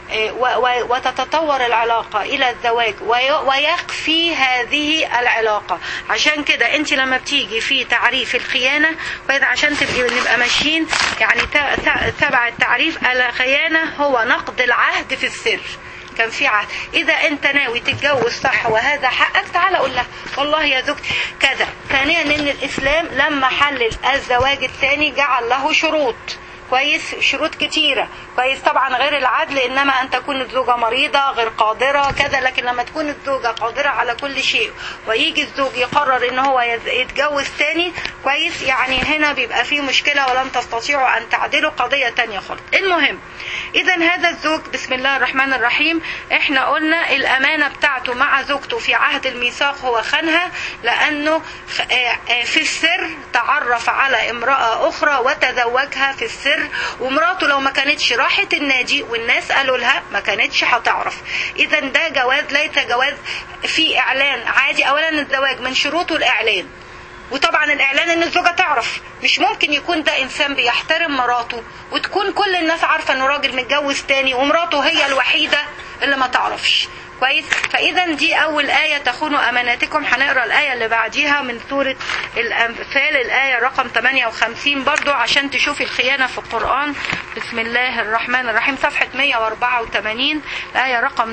وتتطور العلاقة إلى الزواج ويخفي هذه العلاقة عشان كده أنت لما بتيجي في تعريف الخيانة عشان تبقي نبقى ماشيين يعني تبع التعريف الخيانة هو نقض العهد في السر كان في عهد اذا انت ناوي تتجوز صح وهذا حقك تعال قول لها والله يا زوجتي كذا ثانيا ان الاسلام لما حلل الزواج الثاني جعل له شروط كويس شروط كتيرة كويس طبعا غير العدل انما ان تكون الزوجة مريضة غير قادرة كذا لكن لما تكون الزوجة قادرة على كل شيء ويجي الزوج يقرر ان هو يتجوز تاني كويس يعني هنا بيبقى فيه مشكلة ولن تستطيعوا ان تعدلوا قضية تانية خالص المهم اذا هذا الزوج بسم الله الرحمن الرحيم احنا قلنا الامانة بتاعته مع زوجته في عهد الميثاق هو خانها لانه في السر تعرف على امرأة اخرى وتزوجها في السر ومراته لو ما كانتش راحت النادي والناس قالوا لها ما كانتش هتعرف اذا ده جواز ليس جواز في اعلان عادي اولا الزواج من شروطه الاعلان وطبعا الاعلان ان الزوجه تعرف مش ممكن يكون ده انسان بيحترم مراته وتكون كل الناس عارفه انه راجل متجوز تاني ومراته هي الوحيده اللي ما تعرفش كويس فاذا دي اول ايه تخونوا اماناتكم هنقرا الايه اللي بعديها من سوره الانفال الايه رقم 58 برضو عشان تشوفي الخيانه في القران بسم الله الرحمن الرحيم صفحه 184 الايه رقم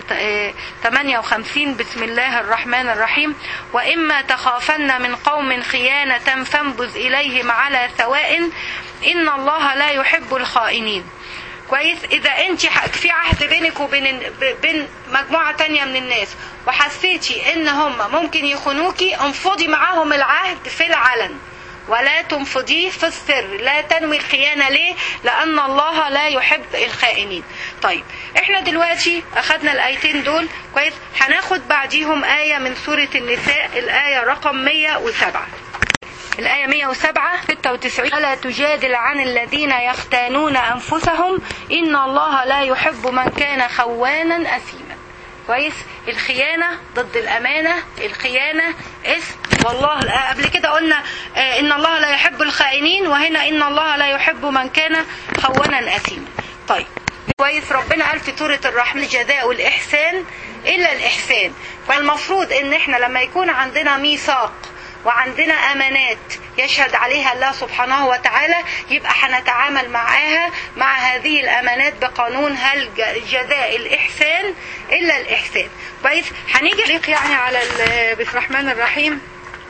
58 بسم الله الرحمن الرحيم واما تخافن من قوم خيانه فانبذ اليهم على سواء ان الله لا يحب الخائنين كويس اذا انت في عهد بينك وبين بين مجموعه تانية من الناس وحسيتي ان هم ممكن يخونوكي انفضي معاهم العهد في العلن ولا تنفضيه في السر لا تنوي الخيانة ليه لأن الله لا يحب الخائنين طيب احنا دلوقتي أخدنا الآيتين دول كويس هناخد بعديهم آية من سورة النساء الآية رقم 107 الآية 107 96 ولا تجادل عن الذين يختانون أنفسهم إن الله لا يحب من كان خوانا أثيما كويس الخيانة ضد الأمانة الخيانة اسم والله قبل كده قلنا آه، إن الله لا يحب الخائنين وهنا إن الله لا يحب من كان خوانا أثيما طيب كويس ربنا قال في سورة الرحمن جزاء الإحسان إلا الإحسان فالمفروض إن إحنا لما يكون عندنا ميثاق وعندنا أمانات يشهد عليها الله سبحانه وتعالى يبقى هنتعامل معاها مع هذه الأمانات بقانون هل ج- جزاء الإحسان إلا الإحسان كويس هنيجي نعليق يعني على ال- بسم الله الرحمن الرحيم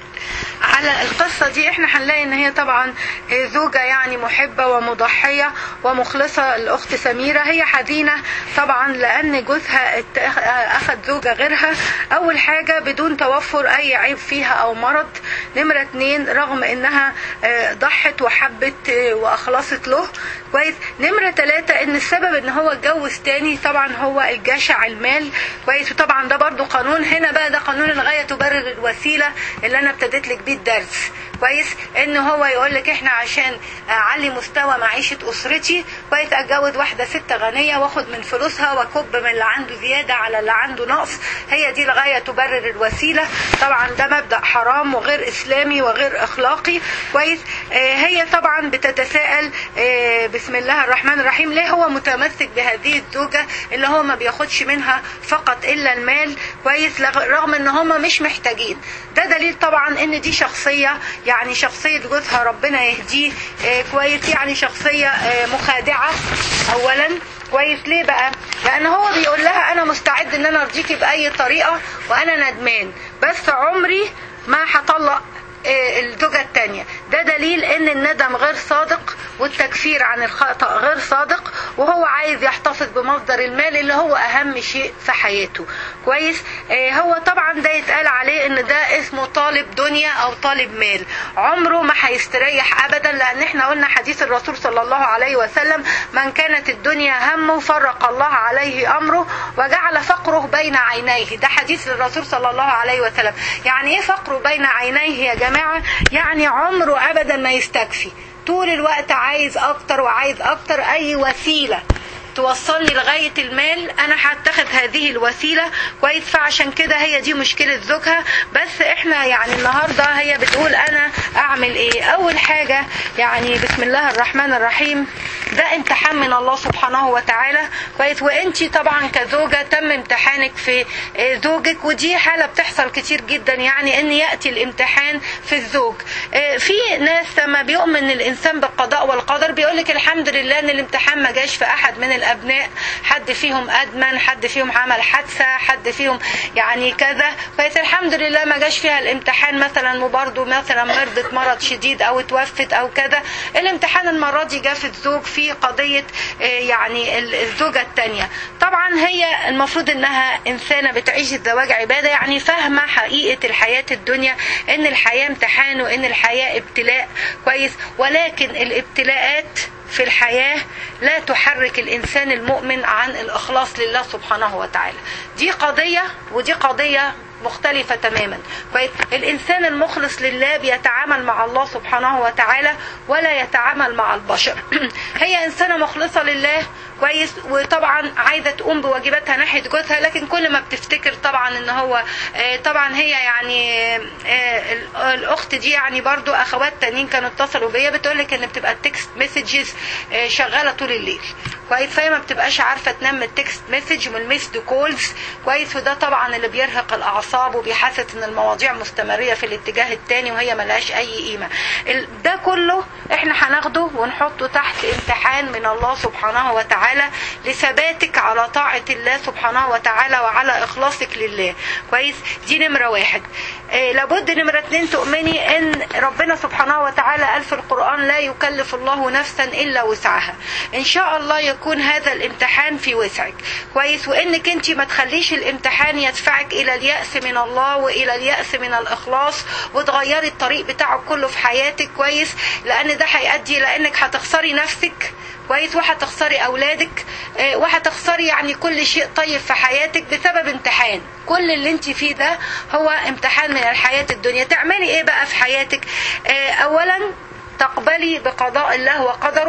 على القصة دي احنا هنلاقي ان هي طبعا زوجة يعني محبة ومضحية ومخلصة الاخت سميرة هي حزينة طبعا لان جوزها ات- اخد زوجة غيرها اول حاجة بدون توفر اي عيب فيها او مرض نمرة اتنين رغم انها اه، ضحت وحبت اه، واخلصت له كويس نمرة تلاتة ان السبب ان هو اتجوز تاني طبعا هو الجشع المال كويس وطبعا ده برضو قانون هنا بقى ده قانون الغاية تبرر الوسيلة اللي انا ابتديت لك بيه الدرس كويس ان هو يقول لك احنا عشان اعلي مستوى معيشة اسرتي كويس اتجوز واحدة ست غنية واخد من فلوسها واكب من اللي عنده زيادة على اللي عنده نقص هي دي الغاية تبرر الوسيلة طبعا ده مبدأ حرام وغير اسلامي وغير اخلاقي كويس آه هي طبعا بتتساءل آه بسم الله الرحمن الرحيم ليه هو متمسك بهذه الزوجة اللي هو ما بياخدش منها فقط الا المال كويس لغ- رغم ان هم مش محتاجين ده دليل طبعا ان دي شخصية يعني شخصية جوزها ربنا يهديه آه كويس يعني شخصية آه مخادعة اولا كويس ليه بقى لان هو بيقول لها انا مستعد ان انا ارضيكي باي طريقة وانا ندمان بس عمري ما هطلق آه، الزوجة التانية ده دليل ان الندم غير صادق والتكفير عن الخطأ غير صادق وهو عايز يحتفظ بمصدر المال اللي هو اهم شيء في حياته كويس آه، هو طبعا ده يتقال عليه ان ده اسمه طالب دنيا او طالب مال عمره ما هيستريح ابدا لان احنا قلنا حديث الرسول صلى الله عليه وسلم من كانت الدنيا همه فرق الله عليه امره وجعل فقره بين عينيه ده حديث للرسول صلى الله عليه وسلم يعني ايه فقره بين عينيه يا جماعه يعني عمره ابدا ما يستكفي طول الوقت عايز اكتر وعايز اكتر اي وسيله توصلني لغاية المال أنا هتخذ هذه الوسيلة كويس فعشان كده هي دي مشكلة زوجها بس إحنا يعني النهاردة هي بتقول أنا أعمل إيه أول حاجة يعني بسم الله الرحمن الرحيم ده امتحان من الله سبحانه وتعالى كويس وانتي طبعا كزوجة تم امتحانك في آه، زوجك ودي حالة بتحصل كتير جدا يعني ان يأتي الامتحان في الزوج آه، في ناس لما بيؤمن الانسان بالقضاء والقدر بيقولك الحمد لله ان الامتحان ما جاش في احد من الابناء حد فيهم ادمن حد فيهم عمل حادثة حد فيهم يعني كذا كويس الحمد لله ما جاش فيها الامتحان مثلا وبرضه مثلا مرضت مرض شديد او توفت او كذا الامتحان المرة دي جه في الزوج في قضية آه، يعني ال- الزوجة التانية طبعا هي المفروض انها انسانة بتعيش الزواج عبادة يعني فاهمة حقيقة الحياة الدنيا ان الحياة امتحان وان الحياة ابتلاء كويس ولكن الابتلاءات في الحياة لا تحرك الإنسان المؤمن عن الإخلاص لله سبحانه وتعالى دي قضية ودي قضية مختلفة تماما كويس الإنسان المخلص لله بيتعامل مع الله سبحانه وتعالى ولا يتعامل مع البشر هي إنسانة مخلصة لله كويس وطبعا عايزة تقوم بواجباتها ناحية جوزها لكن كل ما بتفتكر طبعا ان هو آه، طبعا هي يعني آه، ال- الاخت دي يعني برضو اخوات تانيين كانوا اتصلوا بيا بتقولك ان بتبقى التكست مسجز شغالة طول الليل كويس فهي ما بتبقاش عارفة تنام من التكست مسج ومن الميسد كولز كويس وده طبعا اللي بيرهق الاعصاب وبيحسس ان المواضيع مستمرية في الاتجاه التاني وهي ملهاش اي قيمة ال- ده كله احنا هناخده ونحطه تحت امتحان من الله سبحانه وتعالى لثباتك على طاعة الله سبحانه وتعالى وعلى اخلاصك لله كويس دي نمرة واحد آه، لابد نمرة اتنين تؤمني ان ربنا سبحانه وتعالى قال في القرآن لا يكلف الله نفسا الا وسعها ان شاء الله يكون هذا الامتحان في وسعك كويس وانك انت ما تخليش الامتحان يدفعك الى اليأس من الله والى اليأس من الاخلاص وتغيري الطريق بتاعك كله في حياتك كويس لان ده هيؤدي لانك هتخسري نفسك كويس وهتخسري اولادك آه، وهتخسري يعني كل شيء طيب في حياتك بسبب امتحان كل اللي انت فيه ده هو امتحان من الحياة الدنيا تعملي ايه بقى في حياتك آه، اولا تقبلي بقضاء الله وقدره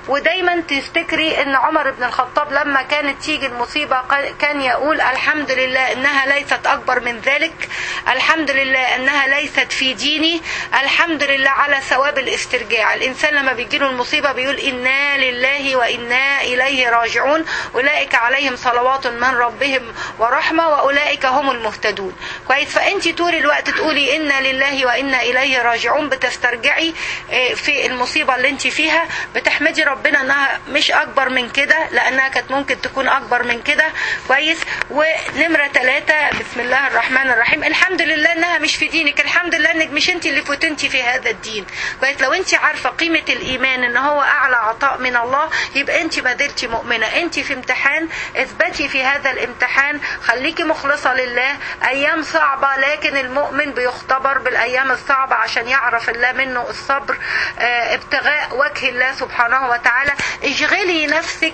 ودايما تفتكري ان عمر بن الخطاب لما كانت تيجي المصيبة كان يقول الحمد لله انها ليست اكبر من ذلك الحمد لله انها ليست في ديني الحمد لله على ثواب الاسترجاع الانسان لما بيجيله المصيبة بيقول انا لله وانا اليه راجعون اولئك عليهم صلوات من ربهم ورحمة واولئك هم المهتدون كويس فانت طول الوقت تقولي انا لله وانا اليه راجعون بتسترجعي في المصيبة اللي انت فيها بتحمدي ربنا انها مش اكبر من كده لانها كانت ممكن تكون اكبر من كده كويس ونمرة ثلاثة بسم الله الرحمن الرحيم الحمد لله انها مش في دينك الحمد لله انك مش انت اللي فتنتي في هذا الدين كويس لو انت عارفة قيمة الايمان ان هو اعلى عطاء من الله يبقى انت ما زلتي مؤمنة انت في امتحان اثبتي في هذا الامتحان خليكي مخلصة لله ايام صعبة لكن المؤمن بيختبر بالايام الصعبة عشان يعرف الله منه الصبر اه ابتغاء وجه الله سبحانه وتعالى اشغلي نفسك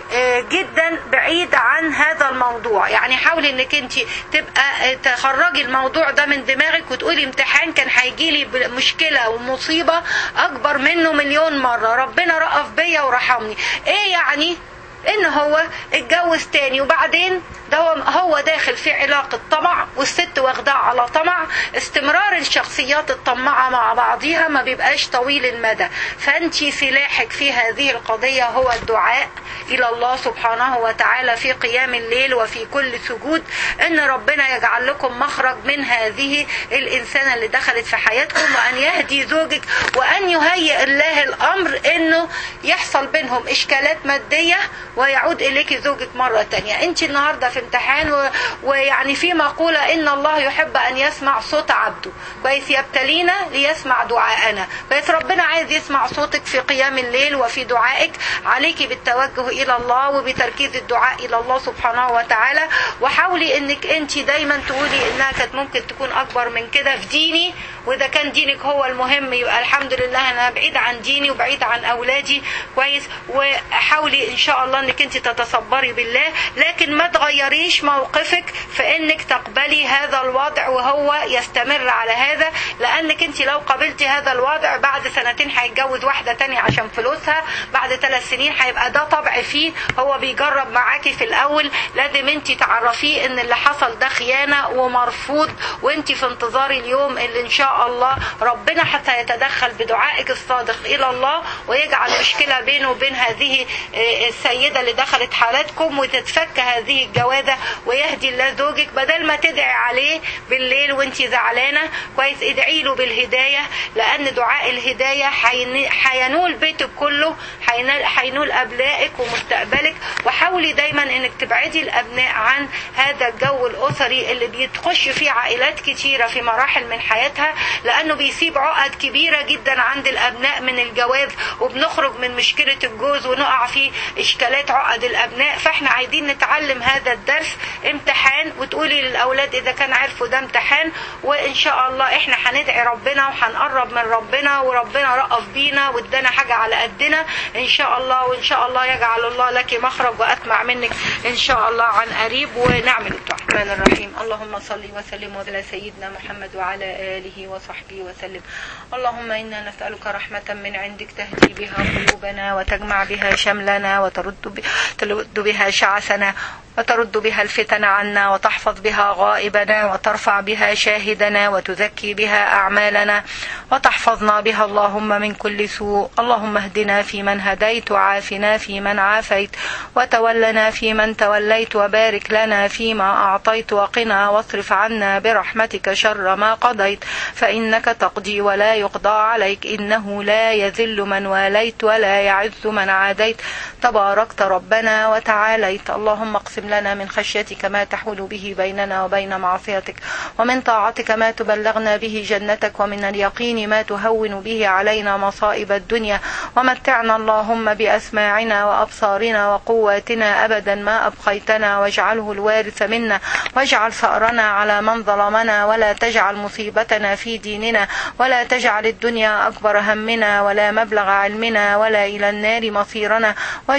جدا بعيد عن هذا الموضوع يعني حاولي انك انت تبقى تخرجي الموضوع ده من دماغك وتقولي امتحان كان هيجي لي مشكله ومصيبه اكبر منه مليون مره ربنا رأف بيا ورحمني ايه يعني ان هو اتجوز تاني وبعدين ده هو, هو داخل في علاقة طمع والست واخداه على طمع استمرار الشخصيات الطماعة مع بعضها ما بيبقاش طويل المدى فانت سلاحك في هذه القضية هو الدعاء الى الله سبحانه وتعالى في قيام الليل وفي كل سجود ان ربنا يجعل لكم مخرج من هذه الانسانة اللي دخلت في حياتكم وان يهدي زوجك وان يهيئ الله الامر انه يحصل بينهم اشكالات مادية ويعود اليك زوجك مرة تانية انت النهاردة في امتحان و... ويعني في مقولة ان الله يحب ان يسمع صوت عبده كويس يبتلينا ليسمع دعاءنا كويس ربنا عايز يسمع صوتك في قيام الليل وفي دعائك عليكي بالتوجه الى الله وبتركيز الدعاء الى الله سبحانه وتعالى وحاولي انك انت دايما تقولي انها كانت ممكن تكون اكبر من كده في ديني واذا كان دينك هو المهم يبقى الحمد لله انا بعيد عن ديني وبعيد عن اولادي كويس وحاولي ان شاء الله انك انت تتصبري بالله لكن ما تغيريش موقفك في انك تقبلي هذا الوضع وهو يستمر على هذا لانك انت لو قبلتي هذا الوضع بعد سنتين هيتجوز واحده تانية عشان فلوسها بعد ثلاث سنين هيبقى ده طبع فيه هو بيجرب معاكي في الاول لازم انت تعرفيه ان اللي حصل ده خيانه ومرفوض وانت في انتظار اليوم اللي ان شاء الله ربنا حتى يتدخل بدعائك الصادق الى الله ويجعل مشكله بينه وبين هذه السيده اللي دخلت حالتكم وتتفك هذه الجوازه ويهدي الله زوجك بدل ما تدعي عليه بالليل وانت زعلانه كويس ادعي له بالهدايه لان دعاء الهدايه هينول بيتك كله هينول ابنائك ومستقبلك وحاولي دايما انك تبعدي الابناء عن هذا الجو الاسري اللي بيتخش فيه عائلات كتيره في مراحل من حياتها لانه بيسيب عقد كبيره جدا عند الابناء من الجواز وبنخرج من مشكله الجوز ونقع في اشكالات عقد الابناء فاحنا عايزين نتعلم هذا الدرس امتحان وتقولي للاولاد اذا كان عرفوا ده امتحان وان شاء الله احنا هندعي ربنا وهنقرب من ربنا وربنا رأف بينا وادانا حاجه على قدنا ان شاء الله وان شاء الله يجعل الله لك مخرج واسمع منك ان شاء الله عن قريب ونعمل الدعاء الرحمن الرحيم اللهم صل وسلم على سيدنا محمد وعلى اله وصحبه وسلم اللهم انا نسالك رحمه من عندك تهدي بها قلوبنا وتجمع بها شملنا وترد ترد بها شعثنا وترد بها الفتن عنا وتحفظ بها غائبنا وترفع بها شاهدنا وتزكي بها أعمالنا وتحفظنا بها اللهم من كل سوء اللهم اهدنا فيمن هديت وعافنا فيمن عافيت وتولنا فيمن توليت وبارك لنا فيما أعطيت وقنا واصرف عنا برحمتك شر ما قضيت فإنك تقضي ولا يقضى عليك إنه لا يذل من واليت ولا يعز من عاديت تباركت ربنا وتعاليت اللهم اقسم لنا من خشيتك ما تحول به بيننا وبين معصيتك ومن طاعتك ما تبلغنا به جنتك ومن اليقين ما تهون به علينا مصائب الدنيا ومتعنا اللهم بأسماعنا وأبصارنا وقواتنا أبدا ما أبقيتنا واجعله الوارث منا واجعل ثأرنا على من ظلمنا ولا تجعل مصيبتنا في ديننا ولا تجعل الدنيا أكبر همنا ولا مبلغ علمنا ولا إلى النار مصيرنا واجعل الجنة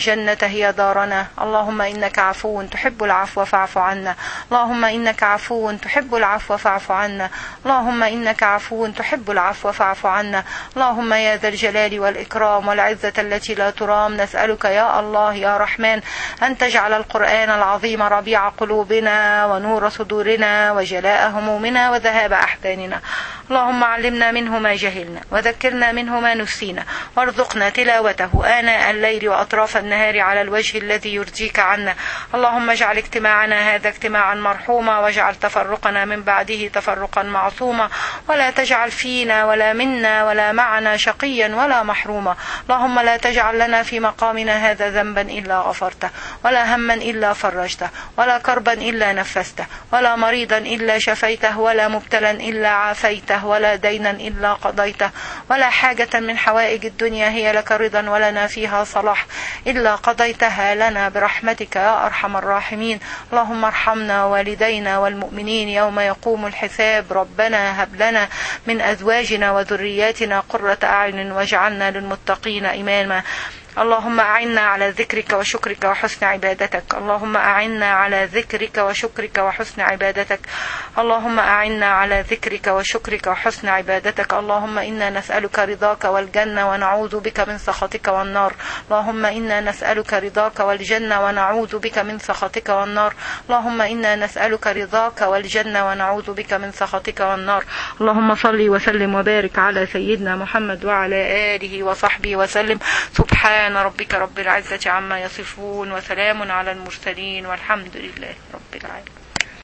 الجنة هي دارنا اللهم إنك عفو تحب العفو فاعف عنا اللهم إنك عفو تحب العفو فاعف عنا اللهم إنك عفو تحب العفو فاعف عنا اللهم يا ذا الجلال والإكرام والعزة التي لا ترام نسألك يا الله يا رحمن أن تجعل القرآن العظيم ربيع قلوبنا ونور صدورنا وجلاء همومنا وذهاب أحزاننا اللهم علمنا منه ما جهلنا وذكرنا منه ما نسينا وارزقنا تلاوته آناء الليل وأطراف النهار على الوجه الذي يرضيك عنا اللهم اجعل اجتماعنا هذا اجتماعا مرحوما واجعل تفرقنا من بعده تفرقا معصوما ولا تجعل فينا ولا منا ولا معنا شقيا ولا محروما اللهم لا تجعل لنا في مقامنا هذا ذنبا إلا غفرته ولا هما إلا فرجته ولا كربا إلا نفسته ولا مريضا إلا شفيته ولا مبتلا إلا عافيته ولا دينا إلا قضيته ولا حاجة من حوائج الدنيا هي لك رضا ولنا فيها صلاح إلا قضيتها لنا برحمتك يا أرحم الراحمين اللهم ارحمنا والدينا والمؤمنين يوم يقوم الحساب ربنا هب لنا من أزواجنا وذرياتنا قرة أعين واجعلنا للمتقين إماما اللهم أعنا على ذكرك وشكرك وحسن عبادتك اللهم أعنا على ذكرك وشكرك وحسن عبادتك اللهم أعنا على ذكرك وشكرك وحسن عبادتك اللهم إنا نسألك رضاك والجنة ونعوذ بك من سخطك والنار اللهم إنا نسألك رضاك والجنة ونعوذ بك من سخطك والنار اللهم إنا نسألك رضاك والجنة ونعوذ بك من سخطك والنار اللهم صل وسلم وبارك على سيدنا محمد وعلى آله وصحبه وسلم سبحان ربك رب العزة عما يصفون وسلام على المرسلين والحمد لله رب العالمين